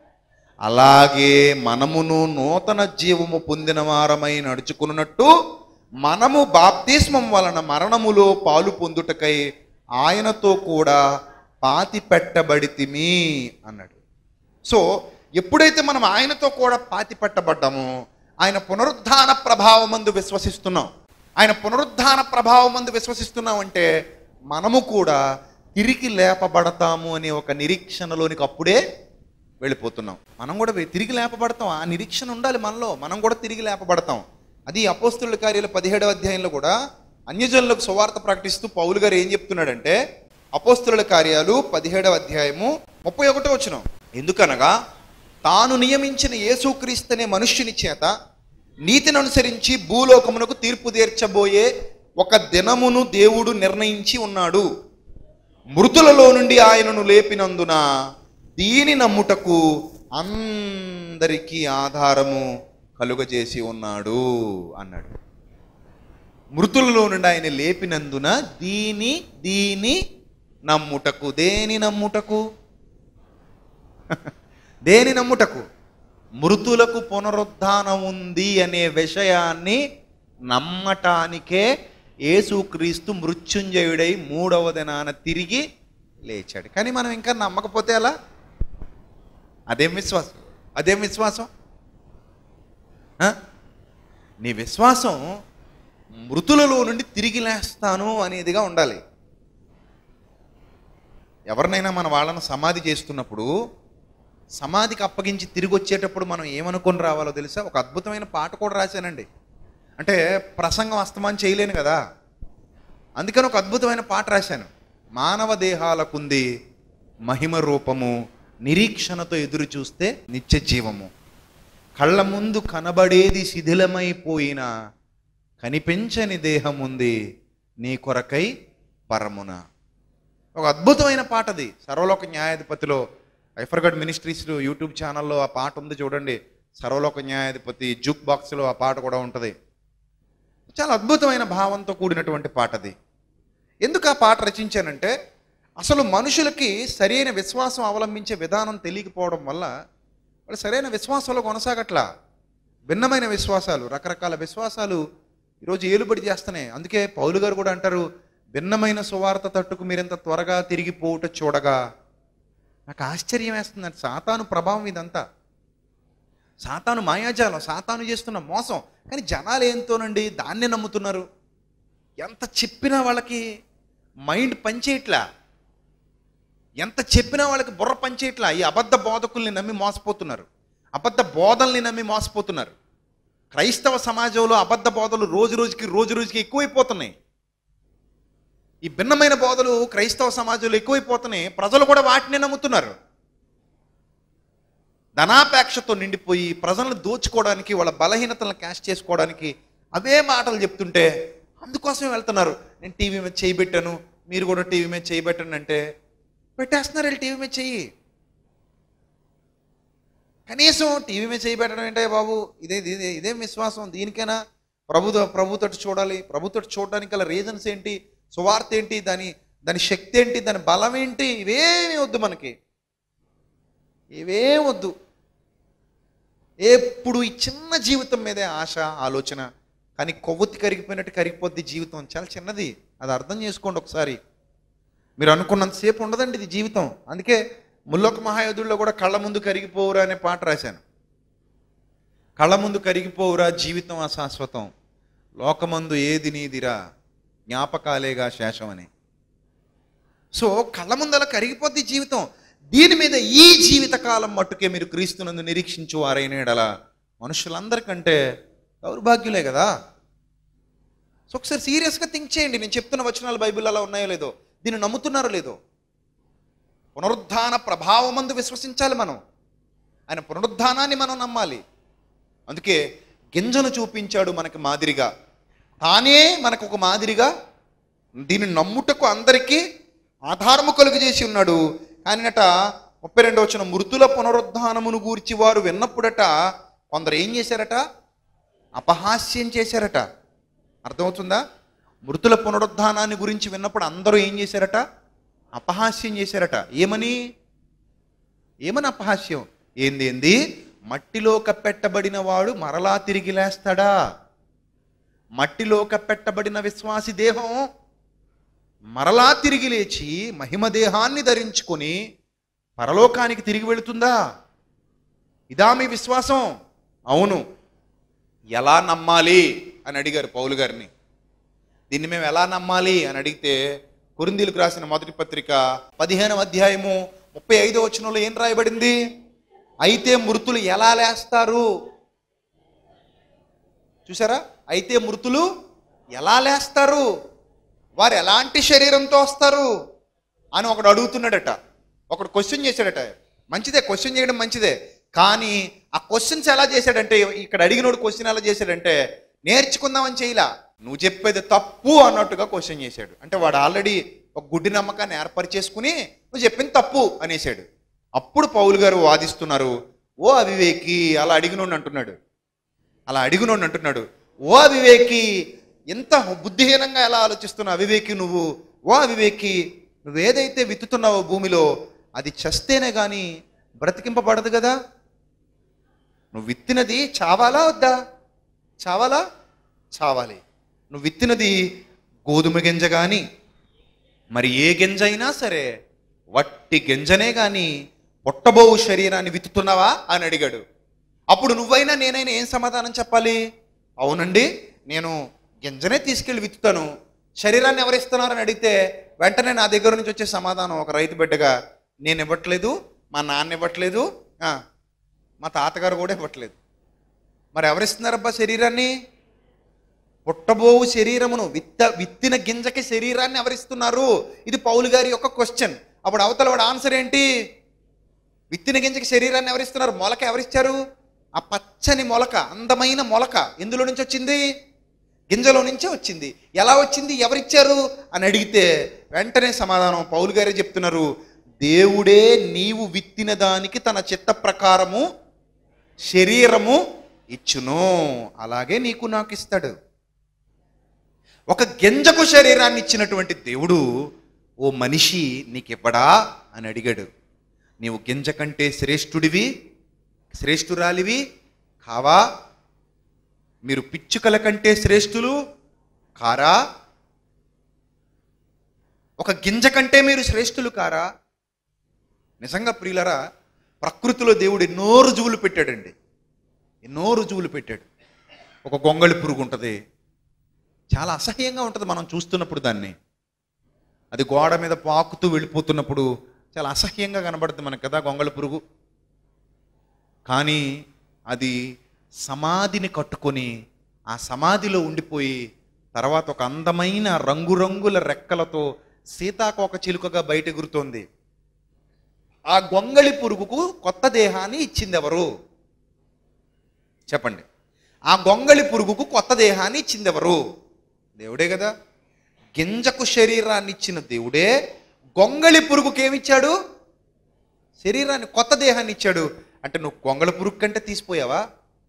Speaker 2: అలాగే మనమును నూతన జీవము పొందిన వారమై నడుచుకున్నట్టు మనము బాప్తిస్మం వలన మరణములో పాలు పొందుటకై ఆయనతో కూడా పాతి పెట్టబడితిమి అన్నాడు సో ఎప్పుడైతే మనం ఆయనతో కూడా పాతి పెట్టబడ్డామో ఆయన పునరుద్ధాన ప్రభావమందు విశ్వసిస్తున్నాం ఆయన పునరుద్ధాన ప్రభావమందు విశ్వసిస్తున్నాం అంటే మనము కూడా తిరిగి లేపబడతాము అనే ఒక నిరీక్షణలోనికి అప్పుడే వెళ్ళిపోతున్నాం మనం కూడా వే- తిరిగి లేపబడతాం ఆ నిరీక్షణ ఉండాలి మనలో మనం కూడా తిరిగి లేపబడతాం అది అపోస్తుల కార్యాల పదిహేడవ అధ్యాయంలో కూడా అన్యజనులకు సువార్త ప్రకటిస్తూ పౌలు గారు ఏం చెప్తున్నాడంటే అపోస్తుల కార్యాలు పదిహేడవ అధ్యాయము ముప్పై ఒకటో వచ్చిన ఎందుకనగా తాను నియమించిన యేసుక్రీస్తు అనే మనుష్యుని చేత నీతిని అనుసరించి భూలోకమునకు తీర్పు తీర్చబోయే ఒక దినమును దేవుడు నిర్ణయించి ఉన్నాడు మృతులలో నుండి ఆయనను లేపినందున దీని నమ్ముటకు అందరికీ ఆధారము కలుగజేసి ఉన్నాడు అన్నాడు మృతులలో నుండి ఆయన లేపినందున దీని దీని నమ్ముటకు దేని నమ్ముటకు దేని నమ్ముటకు మృతులకు పునరుద్ధానం ఉంది అనే విషయాన్ని నమ్మటానికే యేసుక్రీస్తు మృత్యుంజయుడై మూడవ దినాన తిరిగి లేచాడు కానీ మనం ఇంకా నమ్మకపోతే ఎలా అదేం విశ్వాసం అదేం విశ్వాసం ఆ? నీ విశ్వాసం మృతులలో నుండి తిరిగి లేస్తాను అనేదిగా ఉండాలి ఎవరినైనా మన వాళ్ళను సమాధి చేస్తున్నప్పుడు సమాధికి అప్పగించి తిరిగి వచ్చేటప్పుడు మనం ఏమనుకొని రావాలో తెలుసా ఒక అద్భుతమైన పాట కూడా రాశానండి అంటే ప్రసంగం అస్తమానం చేయలేను కదా అందుకని ఒక అద్భుతమైన పాట రాశాను మానవ దేహాలకుంది మహిమ రూపము నిరీక్షణతో ఎదురు చూస్తే నిత్య జీవము కళ్ళ ముందు కనబడేది శిథిలమైపోయిన కనిపించని దేహం ఉంది నీ కొరకై పరమున ఒక అద్భుతమైన పాట అది సర్వలోక న్యాయాధిపతిలో ఐఫర్గడ్ మినిస్ట్రీస్ యూట్యూబ్ ఛానల్లో ఆ పాట ఉంది చూడండి సర్వలోక న్యాయాధిపతి జూక్ బాక్స్లో ఆ పాట కూడా ఉంటుంది చాలా అద్భుతమైన భావంతో కూడినటువంటి పాట అది ఎందుకు ఆ పాట రచించానంటే అసలు మనుషులకి సరైన విశ్వాసం అవలంబించే విధానం తెలియకపోవడం వల్ల వాళ్ళు సరైన విశ్వాసంలో కొనసాగట్లా భిన్నమైన విశ్వాసాలు రకరకాల విశ్వాసాలు ఈరోజు ఏలుబడి చేస్తున్నాయి అందుకే పౌలు గారు కూడా అంటారు భిన్నమైన సువార్త తట్టుకు మీరింత త్వరగా తిరిగిపోవుట చూడగా నాకు ఆశ్చర్యం వేస్తుందండి సాతాను ప్రభావం ఇదంతా సాతాను మాయాజాలం సాతాను చేస్తున్న మోసం కానీ జనాలు ఏంతోనండి దాన్నే నమ్ముతున్నారు ఎంత చెప్పినా వాళ్ళకి మైండ్ పనిచేయట్లా ఎంత చెప్పినా వాళ్ళకి బుర్ర పనిచేయట్లా ఈ అబద్ధ బోధకుల్ని నమ్మి మోసపోతున్నారు అబద్ధ బోధల్ని నమ్మి మోసపోతున్నారు క్రైస్తవ సమాజంలో అబద్ధ బోధలు రోజు రోజుకి రోజు రోజుకి ఎక్కువైపోతున్నాయి ఈ భిన్నమైన బోధలు క్రైస్తవ సమాజంలో ఎక్కువైపోతున్నాయి ప్రజలు కూడా వాటినే నమ్ముతున్నారు ధనాపేక్షతో నిండిపోయి ప్రజలను దోచుకోవడానికి వాళ్ళ బలహీనతలను క్యాష్ చేసుకోవడానికి అవే మాటలు చెప్తుంటే అందుకోసమే వెళ్తున్నారు నేను టీవీ మీద చేయి పెట్టాను మీరు కూడా టీవీ మీద చేయి పెట్టండి అంటే పెట్టేస్తున్నారు వీళ్ళు టీవీ మీద చెయ్యి కనీసం టీవీ మీద చేయి పెట్టడం ఏంటే బాబు ఇదే ఇదే ఇదేం విశ్వాసం దీనికైనా ప్రభుతో ప్రభుతో చూడాలి ప్రభుతో చూడడానికి గల రీజన్స్ ఏంటి సువార్త ఏంటి దాని దాని శక్తి ఏంటి దాని బలం ఏంటి ఇవేమి వద్దు మనకి ఇవేం వద్దు ఎప్పుడు ఈ చిన్న జీవితం మీదే ఆశ ఆలోచన కానీ కొవ్వొత్తి కరిగిపోయినట్టు కరిగిపోద్ది జీవితం చాలా చిన్నది అది అర్థం చేసుకోండి ఒకసారి మీరు అనుకున్నంతసేపు ఉండదండి ఇది జీవితం అందుకే ముల్లోక మహాయోధుల్లో కూడా కళ్ళ ముందు కరిగిపోవురా అనే పాట రాశాను కళ్ళ ముందు కరిగిపోవురా జీవితం అశాశ్వతం లోకమందు ఏది నీదిరా జ్ఞాపకాలేగా శేషమని సో కళ్ళ ముందు అలా కరిగిపోద్ది జీవితం దీని మీద ఈ జీవిత కాలం మట్టుకే మీరు క్రీస్తునందు నిరీక్షించు వారైన ఎడల మనుషులందరికంటే దౌర్భాగ్యులే కదా సో ఒకసారి సీరియస్గా థింక్ చేయండి నేను చెప్తున్న వచనాలు బైబిల్ అలా ఉన్నాయో లేదో దీన్ని నమ్ముతున్నారో లేదో పునరుద్ధాన ప్రభావమందు విశ్వసించాలి మనం ఆయన పునరుద్ధానాన్ని మనం నమ్మాలి అందుకే గింజను చూపించాడు మనకి మాదిరిగా తానే మనకు ఒక మాదిరిగా దీన్ని నమ్ముటకు అందరికీ ఆధారము కలుగు చేసి ఉన్నాడు కానినట ముప్పై రెండవ వచ్చిన మృతుల పునరుద్ధానమును గూర్చి వారు విన్నప్పుడట కొందరు ఏం చేశారట అపహాస్యం చేశారట అర్థమవుతుందా మృతుల పునరుద్ధానాన్ని గురించి విన్నప్పుడు అందరూ ఏం చేశారట అపహాస్యం చేశారట ఏమని ఏమని అపహాస్యం ఏంది ఏంది మట్టిలో కప్పెట్టబడిన వాడు మరలా తిరిగి లేస్తాడా మట్టిలో కప్పెట్టబడిన విశ్వాసి దేహం మరలా తిరిగి లేచి మహిమ దేహాన్ని ధరించుకొని పరలోకానికి తిరిగి వెళుతుందా ఇదా మీ విశ్వాసం అవును ఎలా నమ్మాలి అని అడిగారు పౌలు గారిని దీన్ని మేము ఎలా నమ్మాలి అని అడిగితే కొరిందీలకు రాసిన మొదటి పత్రిక పదిహేనవ అధ్యాయము ముప్పై ఐదో వచనంలో ఏం రాయబడింది అయితే మృతులు ఎలా లేస్తారు చూసారా అయితే మృతులు ఎలా లేస్తారు వారు ఎలాంటి శరీరంతో వస్తారు అని ఒకడు అడుగుతున్నాడట ఒకడు క్వశ్చన్ చేశాడట మంచిదే క్వశ్చన్ చేయడం మంచిదే కానీ ఆ క్వశ్చన్స్ ఎలా చేశాడంటే ఇక్కడ అడిగినోడు క్వశ్చన్ ఎలా చేశాడంటే నేర్చుకుందామని చేయలా నువ్వు చెప్పేది తప్పు అన్నట్టుగా క్వశ్చన్ చేశాడు అంటే వాడు ఆల్రెడీ ఒక గుడ్డి నమ్మకాన్ని ఏర్పరిచేసుకుని నువ్వు చెప్పింది తప్పు అనేసాడు అప్పుడు పౌలు గారు వాదిస్తున్నారు ఓ అవివేకి అలా అడిగినోడు అంటున్నాడు అలా అడిగినోడు అంటున్నాడు ఓ అవివేకి ఎంత బుద్ధిహీనంగా ఎలా ఆలోచిస్తున్నావు అవివేకి నువ్వు ఓ అవివేకి నువ్వేదైతే విత్తుతున్నావో భూమిలో అది చస్తేనే కానీ బ్రతికింపబడదు కదా నువ్వు విత్తినది చావాలా వద్దా చావాలా చావాలి నువ్వు విత్తినది గోధుమ గింజ కానీ మరి ఏ గింజ అయినా సరే వట్టి గింజనే కానీ పొట్టబోవు శరీరాన్ని విత్తుతున్నావా అని అడిగాడు అప్పుడు నువ్వైనా నేనైనా ఏం సమాధానం చెప్పాలి అవునండి నేను గింజనే తీసుకెళ్ళి విత్తుతాను శరీరాన్ని ఎవరిస్తున్నారని అడిగితే వెంటనే నా దగ్గర నుంచి వచ్చే సమాధానం ఒక రైతు బిడ్డగా నేను ఇవ్వట్లేదు మా నాన్న ఇవ్వట్లేదు ఆ, మా తాతగారు కూడా ఇవ్వట్లేదు మరి ఎవరిస్తున్నారబ్బా శరీరాన్ని పుట్టబోవు శరీరమును విత్త విత్తిన గింజకి శరీరాన్ని ఎవరిస్తున్నారు ఇది పౌలు గారి యొక్క క్వశ్చన్ అప్పుడు అవతల వాడు ఆన్సర్ ఏంటి విత్తిన గింజకి శరీరాన్ని ఎవరిస్తున్నారు మొలక ఎవరిచ్చారు ఆ పచ్చని మొలక అందమైన మొలక ఎందులో నుంచి వచ్చింది గింజలో నుంచే వచ్చింది ఎలా వచ్చింది ఎవరిచ్చారు అని అడిగితే వెంటనే సమాధానం పౌలు గారే చెప్తున్నారు దేవుడే నీవు విత్తిన దానికి తన చిత్త ప్రకారము శరీరము ఇచ్చును అలాగే నీకు నాకు ఇస్తాడు ఒక గింజకు శరీరాన్ని ఇచ్చినటువంటి దేవుడు ఓ మనిషి నీకివ్వడా అని అడిగాడు నీవు గింజ కంటే శ్రేష్ఠుడివి శ్రేష్ఠురాలివి కావా మీరు పిచ్చుకల కంటే శ్రేష్ఠులు కారా ఒక గింజ కంటే మీరు శ్రేష్ఠులు కారా నిజంగా ప్రియులరా ప్రకృతిలో దేవుడు ఎన్నో రుజువులు పెట్టాడండి ఎన్నో రుజువులు పెట్టాడు ఒక గొంగళి పురుగు ఉంటుంది చాలా అసహ్యంగా ఉంటుంది మనం చూస్తున్నప్పుడు దాన్ని అది గోడ మీద పాకుతూ వెళ్ళిపోతున్నప్పుడు చాలా అసహ్యంగా కనబడుతుంది మనకు కదా గొంగళి పురుగు కానీ అది సమాధిని కట్టుకొని ఆ సమాధిలో ఉండిపోయి తర్వాత ఒక అందమైన రంగురంగుల రెక్కలతో సీతాకోక చిలుకగా బయట ఎగురుతోంది ఆ గొంగళి పురుగుకు కొత్త దేహాన్ని ఇచ్చింది ఎవరు చెప్పండి ఆ గొంగళి పురుగుకు కొత్త దేహాన్ని ఇచ్చింది ఎవరు దేవుడే కదా గింజకు శరీరాన్ని ఇచ్చిన దేవుడే గొంగళి పురుగుకి ఏమిచ్చాడు శరీరాన్ని కొత్త దేహాన్ని ఇచ్చాడు అంటే నువ్వు గొంగళి పురుగు కంటే తీసిపోయావా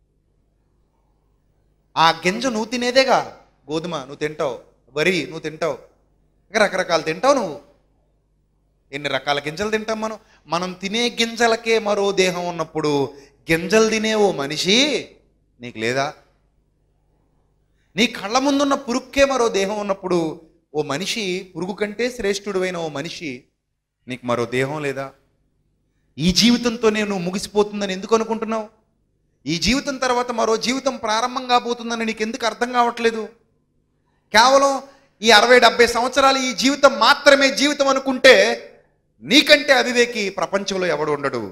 Speaker 2: ఆ గింజ నువ్వు తినేదేగా గోధుమ నువ్వు తింటావు వరి నువ్వు తింటావు ఇంకా రకరకాలు తింటావు నువ్వు ఎన్ని రకాల గింజలు తింటాం మనం మనం తినే గింజలకే మరో దేహం ఉన్నప్పుడు గింజలు తినే ఓ మనిషి నీకు లేదా నీ కళ్ళ ముందున్న పురుక్కే మరో దేహం ఉన్నప్పుడు ఓ మనిషి పురుగు కంటే శ్రేష్ఠుడువైన ఓ మనిషి నీకు మరో దేహం లేదా ఈ జీవితంతో నేను ముగిసిపోతుందని ఎందుకు అనుకుంటున్నావు ఈ జీవితం తర్వాత మరో జీవితం ప్రారంభం కాబోతుందని నీకు ఎందుకు అర్థం కావట్లేదు కేవలం ఈ అరవై డెబ్బై సంవత్సరాలు ఈ జీవితం మాత్రమే జీవితం అనుకుంటే నీకంటే అవివేకి ప్రపంచంలో ఎవడు ఉండడు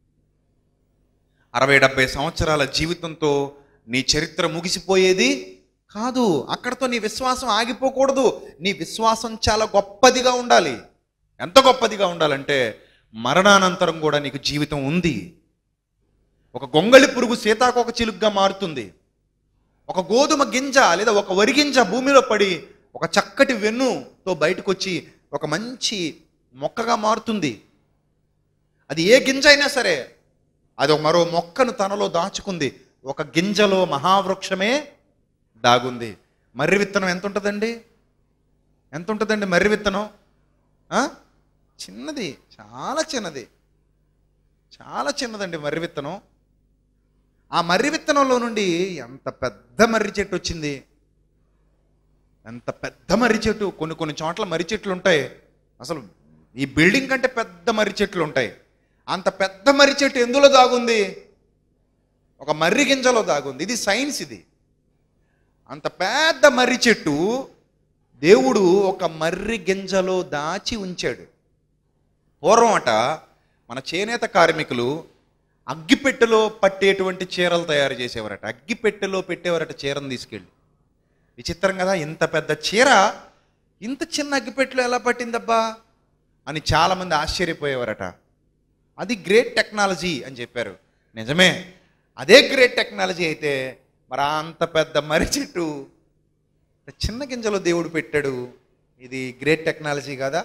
Speaker 2: అరవై డెబ్బై సంవత్సరాల జీవితంతో నీ చరిత్ర ముగిసిపోయేది కాదు అక్కడతో నీ విశ్వాసం ఆగిపోకూడదు నీ విశ్వాసం చాలా గొప్పదిగా ఉండాలి ఎంత గొప్పదిగా ఉండాలంటే మరణానంతరం కూడా నీకు జీవితం ఉంది ఒక గొంగళి పురుగు సీతాకోక చిలుగ్గా మారుతుంది ఒక గోధుమ గింజ లేదా ఒక వరి గింజ భూమిలో పడి ఒక చక్కటి వెన్నుతో బయటకు వచ్చి ఒక మంచి మొక్కగా మారుతుంది అది ఏ గింజ అయినా సరే అది ఒక మరో మొక్కను తనలో దాచుకుంది ఒక గింజలో మహావృక్షమే దాగుంది మర్రి విత్తనం ఎంత ఉంటుందండి ఎంత ఉంటుందండి మర్రి విత్తనం ఆ? చిన్నది చాలా చిన్నది చాలా చిన్నదండి మర్రి విత్తనం ఆ మర్రి విత్తనంలో నుండి ఎంత పెద్ద మర్రి చెట్టు వచ్చింది ఎంత పెద్ద మర్రి చెట్టు కొన్ని కొన్ని చోట్ల మర్రి చెట్లు ఉంటాయి అసలు ఈ బిల్డింగ్ కంటే పెద్ద మర్రి చెట్లు ఉంటాయి అంత పెద్ద మర్రి చెట్టు ఎందులో దాగుంది ఒక మర్రి గింజలో దాగుంది ఇది సైన్స్ ఇది అంత పెద్ద మర్రి చెట్టు దేవుడు ఒక మర్రి గింజలో దాచి ఉంచాడు పూర్వం అట మన చేనేత కార్మికులు అగ్గిపెట్టెలో పట్టేటువంటి చీరలు తయారు చేసేవారట అగ్గిపెట్టెలో పెట్టేవారట చీరను తీసుకెళ్ళి విచిత్రం కదా ఇంత పెద్ద చీర ఇంత చిన్న అగ్గిపెట్టెలో ఎలా పట్టిందబ్బా అని చాలామంది ఆశ్చర్యపోయేవారట అది గ్రేట్ టెక్నాలజీ అని చెప్పారు నిజమే అదే గ్రేట్ టెక్నాలజీ అయితే మరి అంత పెద్ద మర్రి చెట్టు ఇంత చిన్న గింజలో దేవుడు పెట్టాడు ఇది గ్రేట్ టెక్నాలజీ కాదా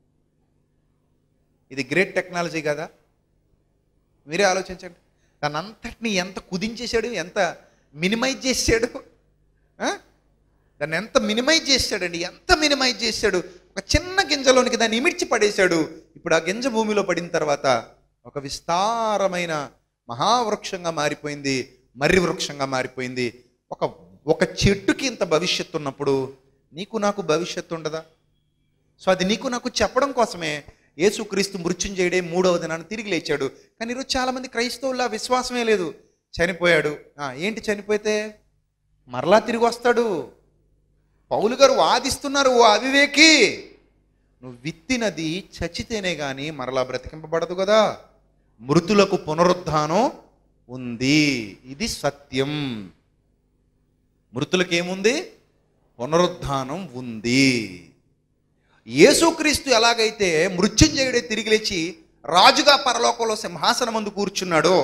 Speaker 2: ఇది గ్రేట్ టెక్నాలజీ కదా మీరే ఆలోచించండి దాని అంతటిని ఎంత కుదించేశాడు ఎంత మినిమైజ్ చేశాడు ఆ? దాన్ని ఎంత మినిమైజ్ చేశాడండి ఎంత మినిమైజ్ చేశాడు ఒక చిన్న గింజలోనికి దాన్ని ఇమిడ్చి పడేశాడు ఇప్పుడు ఆ గింజ భూమిలో పడిన తర్వాత ఒక విస్తారమైన మహావృక్షంగా మారిపోయింది మర్రి వృక్షంగా మారిపోయింది ఒక ఒక చెట్టుకి ఇంత భవిష్యత్తు ఉన్నప్పుడు నీకు నాకు భవిష్యత్తు ఉండదా సో అది నీకు నాకు చెప్పడం కోసమే యేసుక్రీస్తు మృత్యుంజయుడే మూడవ దినాన్ని తిరిగి లేచాడు కానీ ఈరోజు చాలామంది క్రైస్తవుల్లో ఆ విశ్వాసమే లేదు చనిపోయాడు ఆ, ఏంటి చనిపోతే మరలా తిరిగి వస్తాడు పౌలు గారు వాదిస్తున్నారు ఓ అవివేకి నువ్వు విత్తినది చచ్చితేనే కానీ మరలా బ్రతికింపబడదు కదా మృతులకు పునరుద్ధానం ఉంది ఇది సత్యం మృతులకు ఏముంది పునరుద్ధానం ఉంది యేసుక్రీస్తు ఎలాగైతే మృత్యుంజయుడే తిరిగి లేచి రాజుగా పరలోకంలో సింహాసనం ముందు కూర్చున్నాడో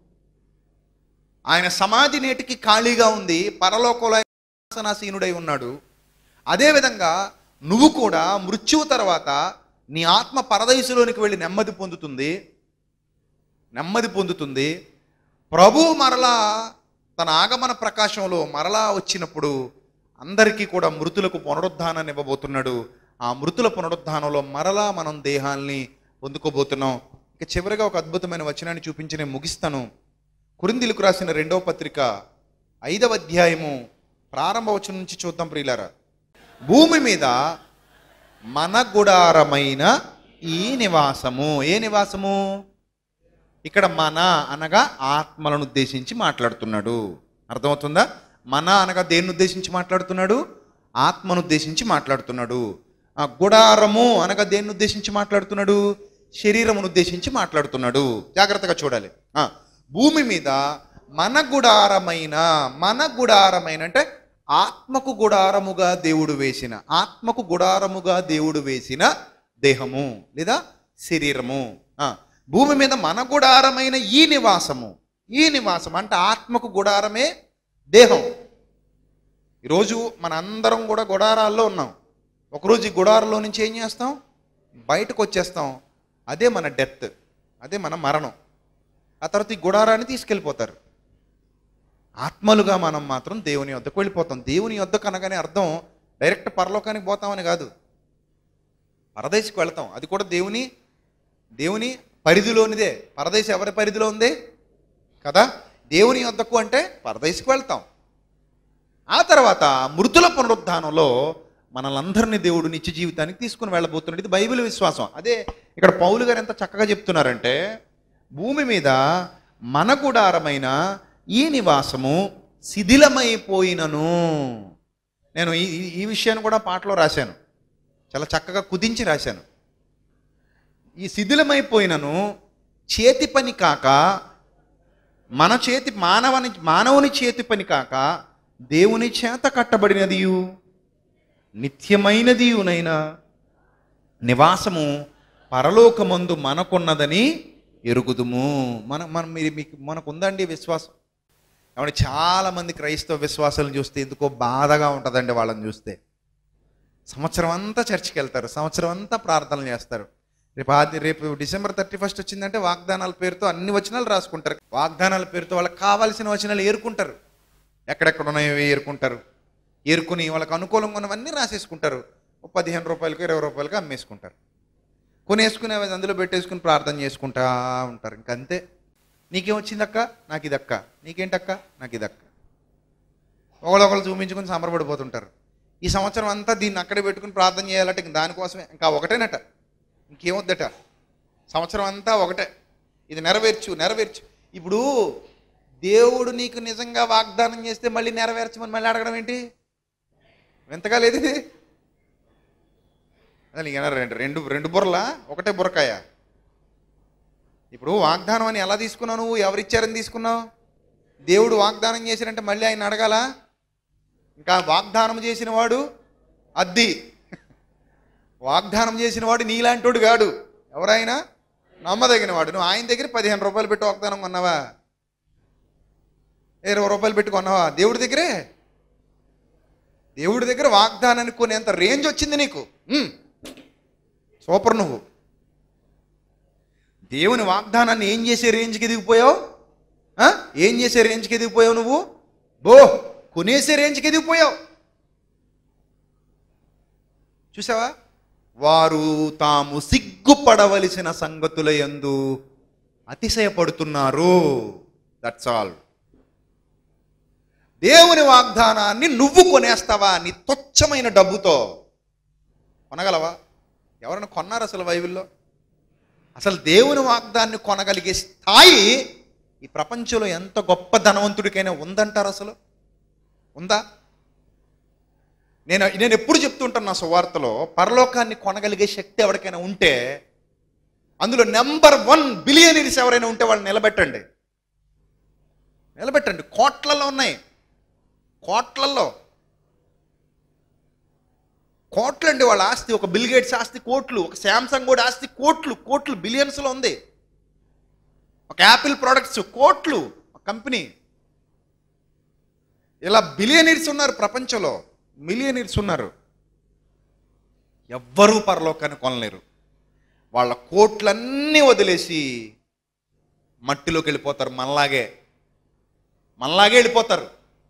Speaker 2: ఆయన సమాధి నేటికి ఖాళీగా ఉంది పరలోకంలో ఆయన సింహాసనాసీనుడై ఉన్నాడు అదేవిధంగా నువ్వు కూడా మృత్యువు తర్వాత నీ ఆత్మ పరదయసులోనికి వెళ్ళి నెమ్మది పొందుతుంది నెమ్మది పొందుతుంది ప్రభు మరలా తన ఆగమన ప్రకాశంలో మరలా వచ్చినప్పుడు అందరికీ కూడా మృతులకు పునరుద్ధానాన్ని ఇవ్వబోతున్నాడు ఆ మృతుల పునరుద్ధానంలో మరలా మనం దేహాల్ని పొందుకోబోతున్నాం ఇక చివరిగా ఒక అద్భుతమైన వచనాన్ని చూపించి నేను ముగిస్తాను కురిందిలకు రాసిన రెండవ పత్రిక ఐదవ అధ్యాయము ప్రారంభ వచనం నుంచి చూద్దాం ప్రియులారా భూమి మీద మన గుడారమైన ఈ నివాసము ఏ నివాసము ఇక్కడ మన అనగా ఆత్మలను ఉద్దేశించి మాట్లాడుతున్నాడు అర్థమవుతుందా మన అనగా దేన్ని ఉద్దేశించి మాట్లాడుతున్నాడు ఆత్మను ఉద్దేశించి మాట్లాడుతున్నాడు ఆ గుడారము అనగా దేన్ని ఉద్దేశించి మాట్లాడుతున్నాడు శరీరమును ఉద్దేశించి మాట్లాడుతున్నాడు జాగ్రత్తగా చూడాలి ఆ, భూమి మీద మన గుడారమైన మన గుడారమైన అంటే ఆత్మకు గుడారముగా దేవుడు వేసిన ఆత్మకు గుడారముగా దేవుడు వేసిన దేహము లేదా శరీరము ఆ, భూమి మీద మన గుడారమైన ఈ నివాసము ఈ నివాసం అంటే ఆత్మకు గుడారమే దేహం ఈరోజు మనందరం కూడా గుడారాల్లో ఉన్నాం ఒకరోజు ఈ గుడారంలో నుంచి ఏం చేస్తాం బయటకు వచ్చేస్తాం అదే మన డెత్ అదే మన మరణం ఆ తర్వాత ఈ గుడారాన్ని తీసుకెళ్ళిపోతారు ఆత్మలుగా మనం మాత్రం దేవుని వద్దకు వెళ్ళిపోతాం దేవుని వద్దకు అనగానే అర్థం డైరెక్ట్ పరలోకానికి పోతామని కాదు పరదేశకు వెళ్తాం అది కూడా దేవుని దేవుని పరిధిలోనిదే పరదేశం ఎవరి పరిధిలో ఉంది కదా దేవుని వద్దకు అంటే పరదేశకు వెళ్తాం ఆ తర్వాత మృతుల పునరుద్ధానంలో మనలందరినీ దేవుడు నిత్య జీవితానికి తీసుకుని వెళ్ళబోతున్నాడు ఇది బైబిల్ విశ్వాసం అదే ఇక్కడ పౌలు గారు ఎంత చక్కగా చెప్తున్నారంటే భూమి మీద మన గుడారమైన ఈ నివాసము శిథిలమైపోయినను నేను ఈ ఈ- ఈ విషయాన్ని కూడా పాటలో రాశాను చాలా చక్కగా కుదించి రాశాను ఈ శిథిలమైపోయినను చేతి పని కాక మన చేతి మానవని మానవుని చేతి పని కాక దేవుని చేత కట్టబడినదియు నిత్యమైనదియునైన నివాసము పరలోకమందు మనకున్నదని ఎరుగుదుము మన మన మీరు మీకు మనకు ఉందండి విశ్వాసం ఏమంటే చాలా మంది క్రైస్తవ విశ్వాసాలను చూస్తే ఎందుకో బాధగా ఉంటుందండి వాళ్ళని చూస్తే సంవత్సరం అంతా చర్చికి వెళ్తారు సంవత్సరం అంతా ప్రార్థనలు చేస్తారు రేపు ఆది రేపు డిసెంబర్ థర్టీ ఫస్ట్ వచ్చిందంటే వాగ్దానాల పేరుతో అన్ని వచనాలు రాసుకుంటారు వాగ్దానాల పేరుతో వాళ్ళకి కావాల్సిన వచనాలు ఏరుకుంటారు ఎక్కడెక్కడ ఉన్నాయో ఏరుకుంటారు ఏరుకుని వాళ్ళకి అనుకూలంగా ఉన్నవన్నీ రాసేసుకుంటారు ఒక పదిహేను రూపాయలకు ఇరవై రూపాయలకు అమ్మేసుకుంటారు కొనేసుకుని అవి అందులో పెట్టేసుకుని ప్రార్థన చేసుకుంటా ఉంటారు ఇంకంతే నీకేమొచ్చిందక్క నాకు ఇదక్క నీకేంటక్క నాకు ఇదక్క ఒకళ్ళొకళ్ళు చూపించుకుని సంబరపడిపోతుంటారు ఈ సంవత్సరం అంతా దీన్ని అక్కడే పెట్టుకుని ప్రార్థన చేయాలంటే ఇంక దానికోసమే ఇంకా ఒకటేనట ఇంకేమొద్దట సంవత్సరం అంతా ఒకటే ఇది నెరవేర్చు నెరవేర్చు ఇప్పుడు దేవుడు నీకు నిజంగా వాగ్దానం చేస్తే మళ్ళీ నెరవేర్చమని మళ్ళీ అడగడం ఏంటి వింతగా లేదు ఇది అసలు ఈయన రెండు రెండు రెండు బుర్రలా ఒకటే బుర్రకాయ ఇప్పుడు వాగ్దానం అని ఎలా తీసుకున్నావు నువ్వు ఎవరిచ్చారని తీసుకున్నావు దేవుడు వాగ్దానం చేశారంటే మళ్ళీ ఆయన అడగాల ఇంకా వాగ్దానం చేసిన వాడు అద్ది వాగ్దానం చేసిన వాడు నీలాంటోడు కాడు ఎవరైనా నమ్మదగిన వాడు నువ్వు ఆయన దగ్గర పదిహేను రూపాయలు పెట్టి వాగ్దానం కొన్నావా ఇరవై రూపాయలు పెట్టి కొన్నావా దేవుడి దగ్గరే దేవుడి దగ్గర వాగ్దానాన్ని కొనేంత రేంజ్ వచ్చింది నీకు ఉమ్. సూపర్ నువ్వు దేవుని వాగ్దానాన్ని ఏం చేసే రేంజ్కి ఎదిగిపోయావు ఆ? ఏం చేసే రేంజ్కి ఎదిగిపోయావు నువ్వు బో కొనేసే రేంజ్కి ఎదిగిపోయావు చూసావా వారు తాము సిగ్గుపడవలసిన సంగతుల యందు అతిశయపడుతున్నారు దట్స్ ఆల్ దేవుని వాగ్దానాన్ని నువ్వు కొనేస్తావా నీ తుచ్చమైన డబ్బుతో కొనగలవా ఎవరైనా కొన్నారు అసలు బైబిల్లో అసలు దేవుని వాగ్దాన్ని కొనగలిగే స్థాయి ఈ ప్రపంచంలో ఎంత గొప్ప ధనవంతుడికైనా ఉందంటారు అసలు ఉందా నేను నేను ఎప్పుడు చెప్తుంటాను నా సువార్తలో పరలోకాన్ని కొనగలిగే శక్తి ఎవరికైనా ఉంటే అందులో నెంబర్ వన్ బిలియనీర్స్ ఎవరైనా ఉంటే వాళ్ళని నిలబెట్టండి నిలబెట్టండి కోట్లలో ఉన్నాయి కోట్లల్లో కోట్లు అండి వాళ్ళ ఆస్తి ఒక బిల్ గేట్స్ ఆస్తి కోట్లు ఒక శాంసంగ్ కూడా ఆస్తి కోట్లు కోట్లు బిలియన్స్లో ఉంది ఒక యాపిల్ ప్రొడక్ట్స్ కోట్లు ఒక కంపెనీ ఇలా బిలియనీర్స్ ఉన్నారు ప్రపంచంలో మిలియనీర్స్ ఉన్నారు ఎవ్వరూ పరలోకాన్ని కొనలేరు వాళ్ళ కోట్లన్నీ వదిలేసి మట్టిలోకి వెళ్ళిపోతారు మనలాగే మనలాగే వెళ్ళిపోతారు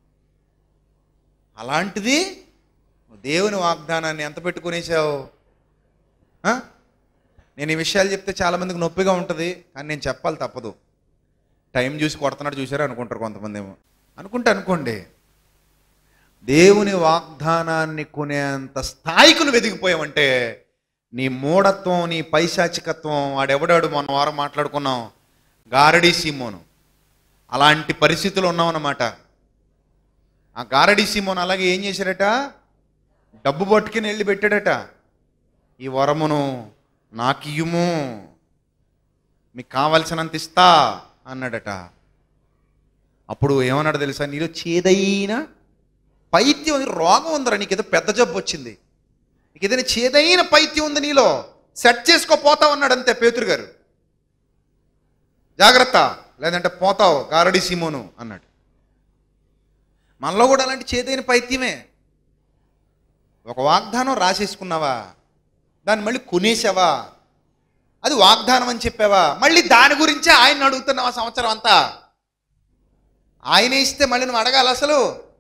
Speaker 2: అలాంటిది నువ్వు దేవుని వాగ్దానాన్ని ఎంత పెట్టుకునేసావు ఆ? నేను ఈ విషయాలు చెప్తే చాలామందికి నొప్పిగా ఉంటుంది కానీ నేను చెప్పాలి తప్పదు టైం చూసి కొడుతున్నాడు చూసారు అనుకుంటారు కొంతమంది ఏమో అనుకుంటే అనుకోండి దేవుని వాగ్దానాన్ని కొనేంత స్థాయికి నువ్వు ఎదిగిపోయావంటే నీ మూఢత్వం నీ పైశాచికత్వం వాడెవడాడు మొన్న వారం మాట్లాడుకున్నాం గారడీ సీమోను అలాంటి పరిస్థితులు ఉన్నామన్నమాట ఆ గారడీ సీమోను అలాగే ఏం చేశాడట డబ్బు పట్టుకుని వెళ్ళి పెట్టాడట ఈ వరమును నాకియుము మీకు కావలసినంత ఇస్తా అన్నాడట అప్పుడు ఏమన్నాడు తెలుసా నీలో చేదైన పైత్యం ఉంది, రోగం ఉందరా నీకు ఏదో పెద్ద జబ్బు వచ్చింది నీకు ఏదైనా చేదైన పైత్యం ఉంది నీలో సెట్ చేసుకోపోతావు అన్నాడు అంతే పేతురు గారు జాగ్రత్త లేదంటే పోతావు గారడి సీమోను అన్నాడు మనలో కూడా అలాంటి చేదైన పైత్యమే ఒక వాగ్దానం రాసేసుకున్నావా దాన్ని మళ్ళీ కొనేసావా అది వాగ్దానం అని చెప్పావా మళ్ళీ దాని గురించే ఆయన అడుగుతున్నావా సంవత్సరం అంతా ఆయన ఇస్తే మళ్ళీ నువ్వు అడగాలి అసలు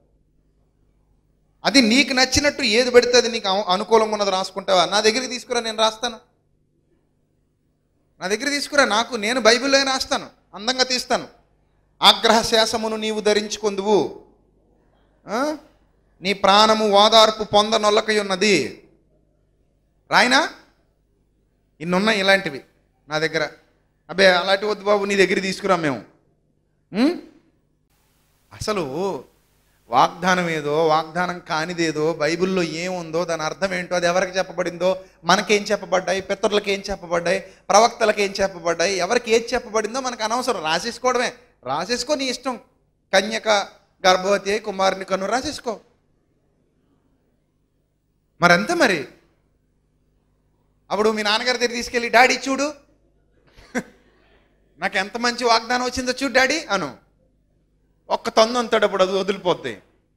Speaker 2: అది నీకు నచ్చినట్టు ఏది పెడితే అది నీకు అను- అనుకూలంగా ఉన్నది రాసుకుంటావా నా దగ్గరికి తీసుకురా నేను రాస్తాను నా దగ్గర తీసుకురా నాకు నేను బైబిల్లో రాస్తాను అందంగా తీస్తాను ఆగ్రహ శేషమును నీవు ధరించుకుందువు ఆ? నీ ప్రాణము ఓదార్పు పొందనొల్లకై ఉన్నది రాయినా ఇన్నున్నాయి ఇలాంటివి నా దగ్గర అబ్బే అలాంటి వద్దు బాబు నీ దగ్గర తీసుకురా మేము ఉం? అసలు వాగ్దానం ఏదో వాగ్దానం కానిదేదో బైబిల్లో ఏముందో దాని అర్థం ఏంటో అది ఎవరికి చెప్పబడిందో మనకేం చెప్పబడ్డాయి పితరులకు ఏం చెప్పబడ్డాయి ప్రవక్తలకు ఏం చెప్పబడ్డాయి ఎవరికి ఏది చెప్పబడిందో మనకు అనవసరం రాసేసుకోవడమే రాసేసుకో నీ ఇష్టం కన్యక గర్భవతి అయి కుమారుని కన్ను రాసేసుకో మరి అంతే మరి అప్పుడు మీ నాన్నగారి దగ్గర తీసుకెళ్ళి డాడీ చూడు నాకు ఎంత మంచి వాగ్దానం వచ్చిందో చూడు డాడీ అను ఒక్క తొందు అంతాడు అప్పుడు అది వదిలిపోద్ది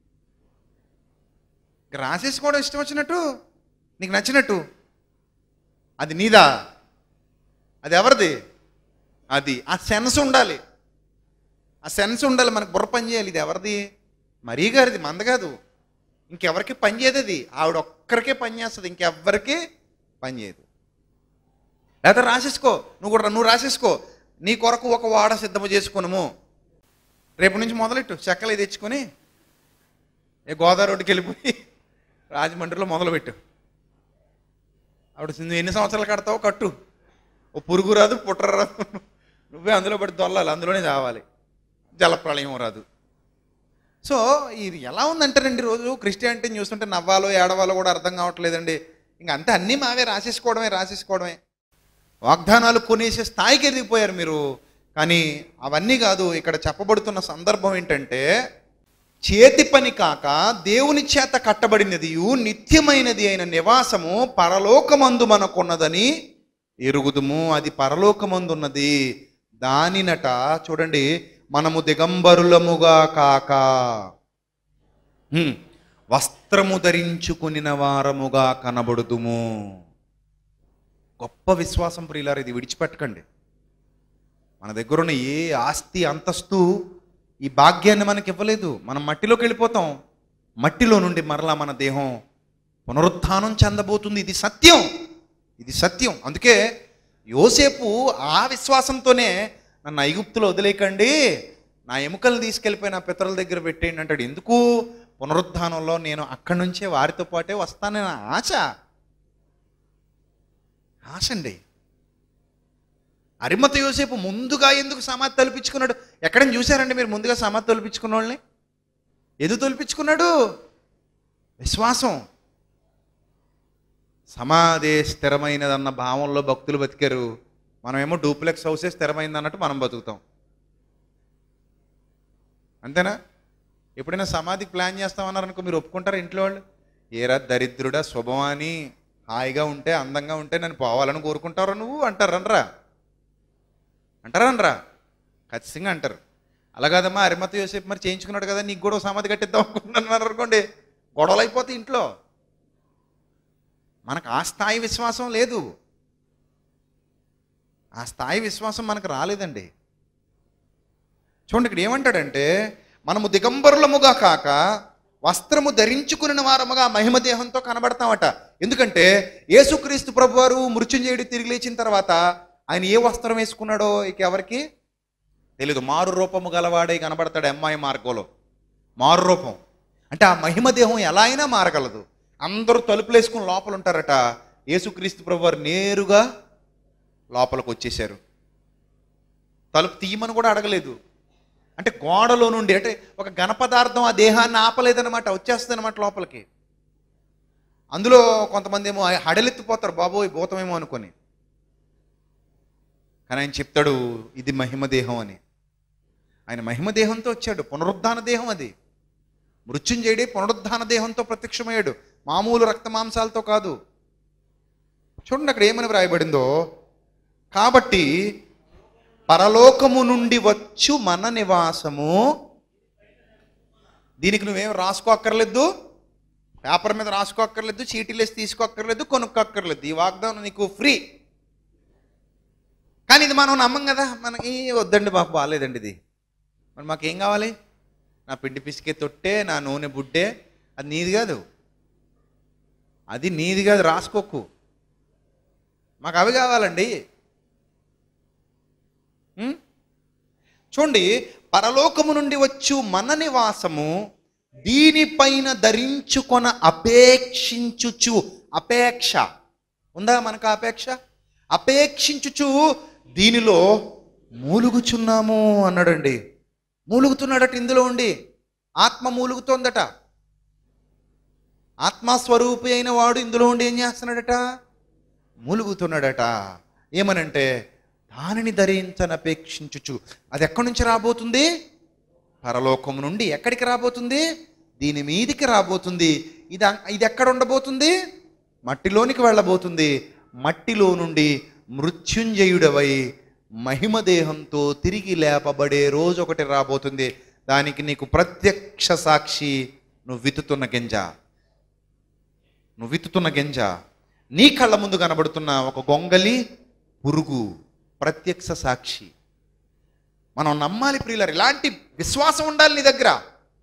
Speaker 2: ఇక రాసేసుకోవడం ఇష్టం వచ్చినట్టు నీకు నచ్చినట్టు అది నీదా అది ఎవరిది అది ఆ సెన్స్ ఉండాలి ఆ సెన్స్ ఉండాలి మనకు బుర్ర పని చేయాలి ఇది ఎవరిది మరీ గారిది మంద కాదు ఇంకెవరికి పని చేయదు అది ఆవిడ ఒక్కరికే పని చేస్తుంది ఇంకెవ్వరికి పని చేయదు లేదా రాసేసుకో నువ్వు కూడా నువ్వు రాసేసుకో నీ కొరకు ఒక వాడ సిద్ధము చేసుకున్నాము రేపు నుంచి మొదలెట్టు చెక్కలు తెచ్చుకొని ఏ గోదావరి రోడ్డుకి వెళ్ళిపోయి రాజమండ్రిలో మొదలుపెట్టు ఆవిడ నువ్వు ఎన్ని సంవత్సరాలు కడతావో కట్టు ఓ పురుగు రాదు పుట్ర రాదు నువ్వే అందులో పడి దొల్లాలి అందులోనే చావాలి జలప్రళయం రాదు సో ఇది ఎలా ఉందంటారండి రోజు క్రిస్టియానిటీని చూస్తుంటే నవ్వాలో ఏడవాలో కూడా అర్థం కావట్లేదండి ఇంక అంతే అన్నీ మావే రాసేసుకోవడమే రాసేసుకోవడమే వాగ్దానాలు కొనేసే స్థాయికి ఎదిగిపోయారు మీరు కానీ అవన్నీ కాదు ఇక్కడ చెప్పబడుతున్న సందర్భం ఏంటంటే చేతి పని కాక దేవుని చేత కట్టబడినది నిత్యమైనది అయిన నివాసము పరలోకమందు మనకున్నదని ఎరుగుదుము అది పరలోకమందున్నది దానినట చూడండి మనము దిగంబరులముగా కాక హ్మ్, వస్త్రము ధరించుకునిన వారముగా కనబడుదుము గొప్ప విశ్వాసం ప్రియులారు ఇది విడిచిపెట్టకండి మన దగ్గర ఉన్న ఏ ఆస్తి అంతస్తు ఈ భాగ్యాన్ని మనకి ఇవ్వలేదు మనం మట్టిలోకి వెళ్ళిపోతాం మట్టిలో నుండి మరలా మన దేహం పునరుత్థానం చెందబోతుంది ఇది సత్యం ఇది సత్యం అందుకే యోసేపు ఆ విశ్వాసంతోనే నన్ను ఐగుప్తులో వదిలేకండి నా ఎముకలు తీసుకెళ్ళిపోయి నా పితరుల దగ్గర పెట్టేయండి అంటాడు ఎందుకు పునరుత్థానంలో నేను అక్కడి నుంచే వారితో పాటే వస్తానని ఆశ ఆశ అండి అరిమత యోసేపు ముందుగా ఎందుకు సమాధి తొలిపించుకున్నాడు ఎక్కడైనా చూశారండి మీరు ముందుగా సమాధి తొలిపించుకున్న వాళ్ళని ఎందుకు తొలిపించుకున్నాడు విశ్వాసం సమాధి స్థిరమైనదన్న భావంలో భక్తులు బతికారు మనమేమో డూప్లెక్స్ హౌసే స్థిరమైంది అన్నట్టు మనం బతుకుతాం అంతేనా ఎప్పుడైనా సమాధికి ప్లాన్ చేస్తామన్నారనుకో మీరు ఒప్పుకుంటారా ఇంట్లో వాళ్ళు ఏరా దరిద్రుడా శుభమాని హాయిగా ఉంటే అందంగా ఉంటే నన్ను పోవాలని కోరుకుంటారా నువ్వు అంటారనరా అంటారనరా ఖచ్చితంగా అంటారు అలా కాదమ్మా అరిమత యోసేపు మరి చేయించుకున్నాడు కదా నీకు కూడా ఓ సమాధి కట్టిద్దాం అనుకుంటున్నారు అనుకోండి గొడవలు అయిపోతాయి ఇంట్లో మనకు ఆ స్థాయి విశ్వాసం లేదు ఆ స్థాయి విశ్వాసం మనకు రాలేదండి చూడండి ఇక్కడ ఏమంటాడంటే మనము దిగంబరులముగా కాక వస్త్రము ధరించుకుని వారముగా మహిమ దేహంతో కనబడతామట ఎందుకంటే యేసుక్రీస్తు ప్రభువారు మృత్యుంజయుడు తిరిగి లేచిన తర్వాత ఆయన ఏ వస్త్రం వేసుకున్నాడో ఇక ఎవరికి తెలీదు మారు రూపము గలవాడై కనబడతాడు అమ్మాయి మార్గంలో మారు రూపం అంటే ఆ మహిమ దేహం ఎలా అయినా మారగలదు అందరూ తలుపులు వేసుకుని లోపల ఉంటారట యేసుక్రీస్తు ప్రభువారు నేరుగా లోపలికి వచ్చేసారు తలుపు తీయమని కూడా అడగలేదు అంటే గోడలో నుండి అంటే ఒక ఘన పదార్థం ఆ దేహాన్ని ఆపలేదన్నమాట వచ్చేస్తుంది అనమాట లోపలికి అందులో కొంతమంది ఏమో హడలెత్తిపోతారు బాబోయ్ భూతమేమో అనుకొని కానీ ఆయన చెప్తాడు ఇది మహిమ దేహం అని ఆయన మహిమ దేహంతో వచ్చాడు పునరుద్ధాన దేహం అది మృత్యుంజయుడి పునరుద్ధాన దేహంతో ప్రత్యక్షమయ్యాడు మామూలు రక్త మాంసాలతో కాదు చూడండి అక్కడ ఏమని వ్రాయబడిందో కాబట్టి పరలోకము నుండి వచ్చు మన నివాసము దీనికి నువ్వేం రాసుకోక్కర్లేదు పేపర్ మీద రాసుకోక్కర్లేదు చీటీలేసి తీసుకోక్కర్లేదు కొనుక్కోక్కర్లేదు ఈ వాగ్దానం నీకు ఫ్రీ కానీ ఇది మనం నమ్మం కదా మనకి వద్దండి మాకు బాగాలేదండి ఇది మరి మాకేం కావాలి నా పిండి పిసికే తొట్టే నా నూనె బుడ్డే అది నీది కాదు అది నీది కాదు రాసుకోకు మాకు అవి కావాలండి ఉం? చూడండి పరలోకము నుండి వచ్చు మన నివాసము దీనిపైన ధరించుకొన అపేక్షించుచు అపేక్ష ఉందా మనకు ఆ అపేక్ష అపేక్షించుచు దీనిలో మూలుగుచున్నాము అన్నాడండి మూలుగుతున్నాడట ఇందులో ఉండి ఆత్మ మూలుగుతోందట ఆత్మస్వరూపి అయిన వాడు ఇందులో ఉండి ఏం చేస్తున్నాడట మూలుగుతున్నాడట ఏమనంటే దానిని ధరించనపేక్షించుచు అది ఎక్కడి నుంచి రాబోతుంది పరలోకం నుండి ఎక్కడికి రాబోతుంది దీని మీదికి రాబోతుంది ఇది ఇది ఎక్కడ ఉండబోతుంది మట్టిలోనికి వెళ్ళబోతుంది మట్టిలో నుండి మృత్యుంజయుడవై మహిమ దేహంతో తిరిగి లేపబడే రోజు ఒకటి రాబోతుంది దానికి నీకు ప్రత్యక్ష సాక్షి నువ్వు విత్తుతున్న గింజ నువ్వు విత్తుతున్న గింజ నీ కళ్ళ ముందు కనబడుతున్న ఒక గొంగలి పురుగు ప్రత్యక్ష సాక్షి మనం నమ్మాలి ప్రియులారు ఇలాంటి విశ్వాసం ఉండాలి నీ దగ్గర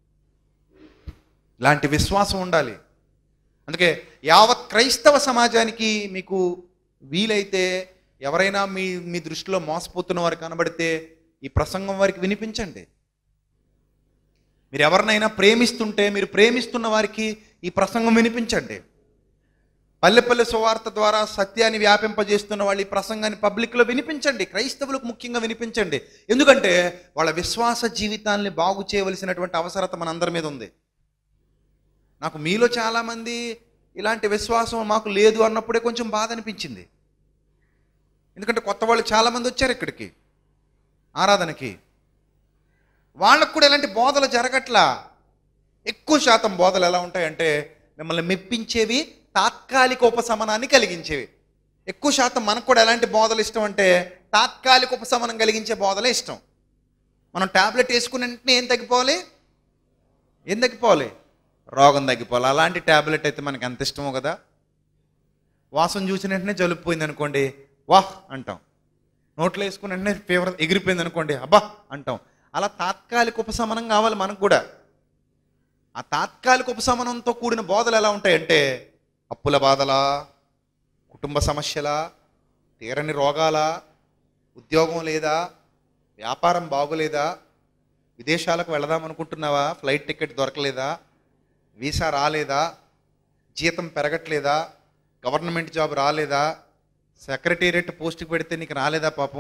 Speaker 2: ఇలాంటి విశ్వాసం ఉండాలి అందుకే యావత్ క్రైస్తవ సమాజానికి మీకు వీలైతే ఎవరైనా మీ మీ దృష్టిలో మోసపోతున్న వారు కనబడితే ఈ ప్రసంగం వారికి వినిపించండి మీరు ఎవరినైనా ప్రేమిస్తుంటే మీరు ప్రేమిస్తున్న వారికి ఈ ప్రసంగం వినిపించండి పల్లె పల్లె సువార్త ద్వారా సత్యాన్ని వ్యాపింపజేస్తున్న వాళ్ళు ఈ ప్రసంగాన్ని పబ్లిక్లో వినిపించండి క్రైస్తవులకు ముఖ్యంగా వినిపించండి ఎందుకంటే వాళ్ళ విశ్వాస జీవితాన్ని బాగు చేయవలసినటువంటి అవసరత మనందరి మీద ఉంది నాకు మీలో చాలామంది ఇలాంటి విశ్వాసం మాకు లేదు అన్నప్పుడే కొంచెం బాధ అనిపించింది ఎందుకంటే కొత్త వాళ్ళు చాలామంది వచ్చారు ఇక్కడికి ఆరాధనకి వాళ్ళకు కూడా ఇలాంటి బోధలు జరగట్లా ఎక్కువ శాతం బోధలు ఎలా ఉంటాయంటే మిమ్మల్ని మెప్పించేవి తాత్కాలిక ఉపశమనాన్ని కలిగించేవి ఎక్కువ శాతం మనకు కూడా ఎలాంటి బోధలు ఇష్టం అంటే తాత్కాలిక ఉపశమనం కలిగించే బోధలే ఇష్టం మనం టాబ్లెట్ వేసుకున్న వెంటనే ఏం తగ్గిపోవాలి ఏం తగ్గిపోవాలి రోగం తగ్గిపోవాలి అలాంటి టాబ్లెట్ అయితే మనకి ఎంత ఇష్టమో కదా వాసన చూసిన వెంటనే జలుబు పోయింది అనుకోండి వాహ్ అంటాం నోట్లో వేసుకున్న వెంటనే ఫీవర్ ఎగిరిపోయింది అనుకోండి అబ్బా అంటాం అలా తాత్కాలిక ఉపశమనం కావాలి మనకు కూడా ఆ తాత్కాలిక ఉపశమనంతో కూడిన బోధలు ఎలా ఉంటాయంటే అప్పుల బాధలా కుటుంబ సమస్యలా తీరని రోగాలా ఉద్యోగం లేదా వ్యాపారం బాగోలేదా విదేశాలకు వెళదాం అనుకుంటున్నావా ఫ్లైట్ టికెట్ దొరకలేదా వీసా రాలేదా జీతం పెరగట్లేదా గవర్నమెంట్ జాబ్ రాలేదా సెక్రటేరియట్ పోస్ట్కి పెడితే నీకు రాలేదా పాపం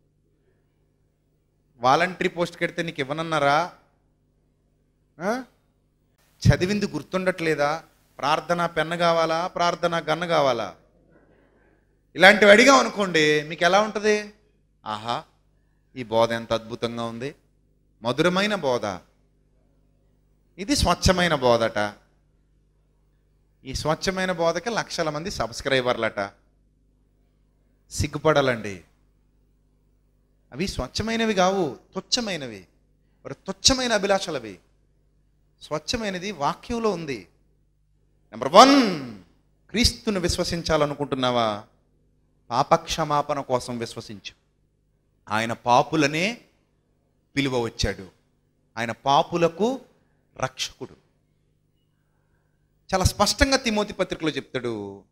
Speaker 2: వాలంటరీ పోస్ట్కి పెడితే నీకు ఇవ్వనన్నారా ఆ? చదివింది గుర్తుండట్లేదా ప్రార్థన పెన్ను కావాలా ప్రార్థన గన్ను కావాలా ఇలాంటివి అడిగాం అనుకోండి మీకు ఎలా ఉంటుంది ఆహా ఈ బోధ ఎంత అద్భుతంగా ఉంది మధురమైన బోధ ఇది స్వచ్ఛమైన బోధట ఈ స్వచ్ఛమైన బోధకి లక్షల మంది సబ్స్క్రైబర్లట సిగ్గుపడాలండి అవి స్వచ్ఛమైనవి కావు తుచ్చమైనవి మరి తుచ్చమైన అభిలాషలవి స్వచ్ఛమైనది వాక్యంలో ఉంది నెంబర్ వన్ క్రీస్తును విశ్వసించాలనుకుంటున్నావా పాపక్షమాపణ కోసం విశ్వసించు ఆయన పాపులనే పిలువ వచ్చాడు ఆయన పాపులకు రక్షకుడు చాలా స్పష్టంగా తిమోతి పత్రికలో చెప్తాడు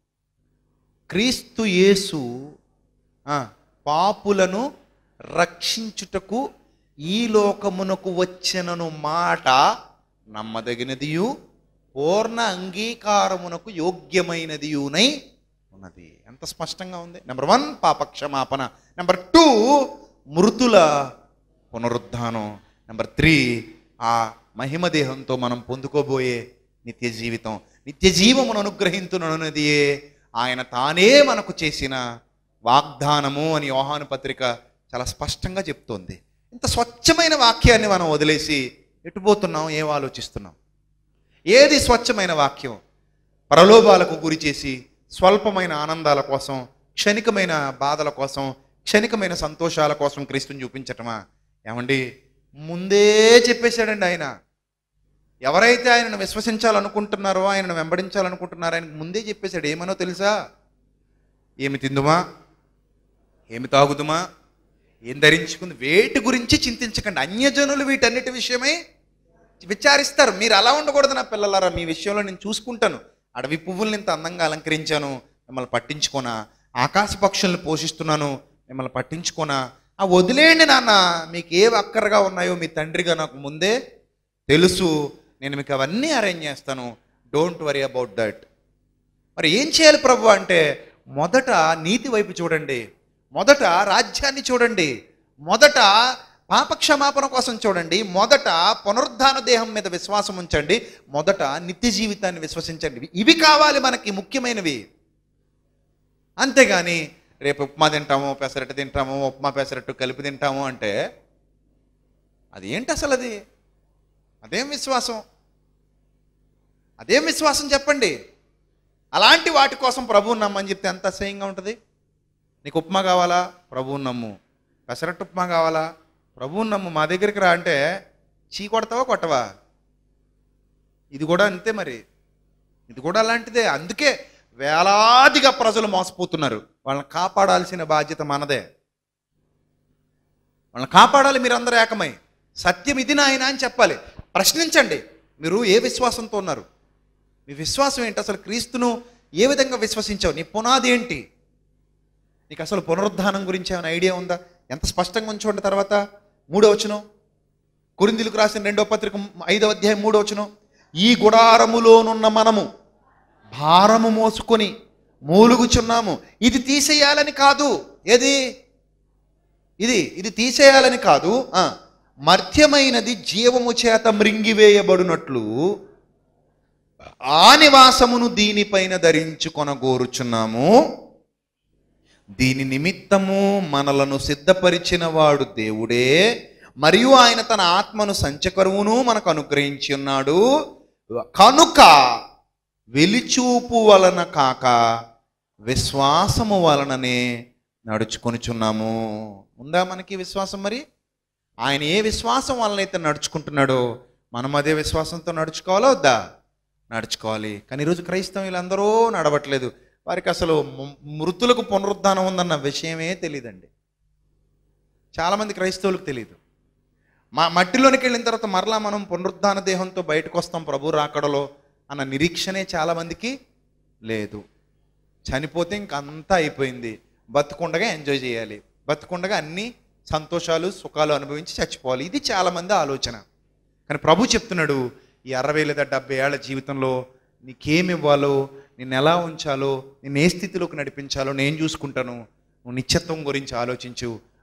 Speaker 2: క్రీస్తు యేసు ఆ, పాపులను రక్షించుటకు ఈ లోకమునకు వచ్చెనను మాట నమ్మదగినదియు పూర్ణ అంగీకారమునకు యోగ్యమైనదియునై ఉన్నది ఎంత స్పష్టంగా ఉంది నెంబర్ వన్ పాపక్షమాపణ నెంబర్ టూ మృతుల పునరుద్ధానం నెంబర్ త్రీ ఆ మహిమ దేహంతో మనం పొందుకోబోయే నిత్య జీవితం నిత్య జీవమును అనుగ్రహించునన్నది ఆయన తానే మనకు చేసిన వాగ్దానము అని యోహాను పత్రిక చాలా స్పష్టంగా చెప్తోంది ఇంత స్వచ్ఛమైన వాక్యాన్ని మనం వదిలేసి ఎటుపోతున్నాం ఏం ఆలోచిస్తున్నాం ఏది స్వచ్ఛమైన వాక్యం ప్రలోభాలకు గురి చేసి స్వల్పమైన ఆనందాల కోసం క్షణికమైన బాధల కోసం క్షణికమైన సంతోషాల కోసం క్రీస్తుని చూపించటమా ఏమండి ముందే చెప్పేశాడండి ఆయన ఎవరైతే ఆయనను విశ్వసించాలనుకుంటున్నారో ఆయనను వెంబడించాలనుకుంటున్నారో ఆయనకు ముందే చెప్పేశాడు ఏమనో తెలుసా ఏమి తిందుమా ఏమి తాగుదుమా ఏం ధరించుకుంది వేటి గురించి చింతించకండి అన్యజనులు వీటన్నిటి విషయమై విచారిస్తారు మీరు అలా ఉండకూడదు నా పిల్లలారా మీ విషయంలో నేను చూసుకుంటాను అడవి పువ్వుల్ని ఇంత అందంగా అలంకరించాను మిమ్మల్ని పట్టించుకోనా ఆకాశ పక్షుల్ని పోషిస్తున్నాను మిమ్మల్ని పట్టించుకోనా ఆ వదిలేయండి నాన్న మీకు ఏ అక్కరగా ఉన్నాయో మీ తండ్రిగా నాకు ముందే తెలుసు నేను మీకు అవన్నీ అరేంజ్ చేస్తాను డోంట్ వరీ అబౌట్ దట్ మరి ఏం చేయాలి ప్రభు అంటే మొదట నీతి వైపు చూడండి మొదట రాజ్యాన్ని చూడండి మొదట పాప క్షమాపణ కోసం చూడండి మొదట పునరుద్ధాన దేహం మీద విశ్వాసం ఉంచండి మొదట నిత్య జీవితాన్ని విశ్వసించండి ఇవి కావాలి మనకి ముఖ్యమైనవి అంతేగాని రేపు ఉప్మా తింటాము పెసరట్టు తింటాము ఉప్మా పెసరట్టు కలిపి తింటాము అంటే అది ఏంటి అసలు అది అదేం విశ్వాసం అదేం విశ్వాసం చెప్పండి అలాంటి వాటి కోసం ప్రభువుని నమ్మని చెప్తే ఎంత అసహ్యంగా ఉంటుంది నీకు ఉప్మా కావాలా ప్రభువుని నమ్ము పెసరట్టు ఉప్మా కావాలా ప్రభువుని నమ్ము మా దగ్గరికి రా అంటే చీ కొడతావా కొట్టవా ఇది కూడా అంతే మరి ఇది కూడా అలాంటిదే అందుకే వేలాదిగా ప్రజలు మోసపోతున్నారు వాళ్ళని కాపాడాల్సిన బాధ్యత మనదే వాళ్ళని కాపాడాలి మీరు అందరూ ఏకమై సత్యం ఇది నాయన అని చెప్పాలి ప్రశ్నించండి మీరు ఏ విశ్వాసంతో ఉన్నారు మీ విశ్వాసం ఏంటి అసలు క్రీస్తును ఏ విధంగా విశ్వసించావు నీ పునాది ఏంటి నీకు అసలు పునరుద్ధానం గురించి ఏమైనా ఐడియా ఉందా ఎంత స్పష్టంగా ఉంచుకోండి తర్వాత మూడో వచనం కురిందులకు రాసిన రెండో పత్రిక ఐదవ అధ్యాయం మూడో వచనం ఈ గుడారములోనున్న మనము భారము మోసుకొని మూలుగుచున్నాము ఇది తీసేయాలని కాదు ఏది ఇది ఇది తీసేయాలని కాదు ఆ, మర్త్యమైనది జీవము చేత మృంగివేయబడినట్లు ఆ నివాసమును దీనిపైన ధరించుకొనగోరుచున్నాము దీని నిమిత్తము మనలను సిద్ధపరిచిన వాడు దేవుడే మరియు ఆయన తన ఆత్మను సంచకరువును మనకు అనుగ్రహించి ఉన్నాడు కనుక వెలిచూపు వలన కాక విశ్వాసము వలననే నడుచుకొనిచున్నాము ఉందా మనకి విశ్వాసం మరి ఆయన ఏ విశ్వాసం వలనైతే నడుచుకుంటున్నాడో మనం అదే విశ్వాసంతో నడుచుకోవాలా వద్దా నడుచుకోవాలి కానీ ఈరోజు క్రైస్తవులందరూ నడవట్లేదు వారికి అసలు ము- మృతులకు పునరుద్ధానం ఉందన్న విషయమే తెలియదండి చాలామంది క్రైస్తవులకు తెలియదు మా మట్టిలోనికి వెళ్ళిన తర్వాత మరలా మనం పునరుద్ధాన దేహంతో బయటకు వస్తాం ప్రభు రాకడలో అన్న నిరీక్షణే చాలామందికి లేదు చనిపోతే ఇంక అంతా అయిపోయింది బతుకుండగా ఎంజాయ్ చేయాలి బతుకుండగా అన్ని సంతోషాలు సుఖాలు అనుభవించి చచ్చిపోవాలి ఇది చాలామంది ఆలోచన కానీ ప్రభు చెప్తున్నాడు ఈ అరవై లేదా డెబ్బై ఏళ్ల జీవితంలో నీకేమి ఇవ్వాలో నిన్ను ఎలా ఉంచాలో నిన్ను ఏ స్థితిలోకి నడిపించాలో నేను చూసుకుంటాను నువ్వు నిత్యత్వం గురించి ఆలోచించు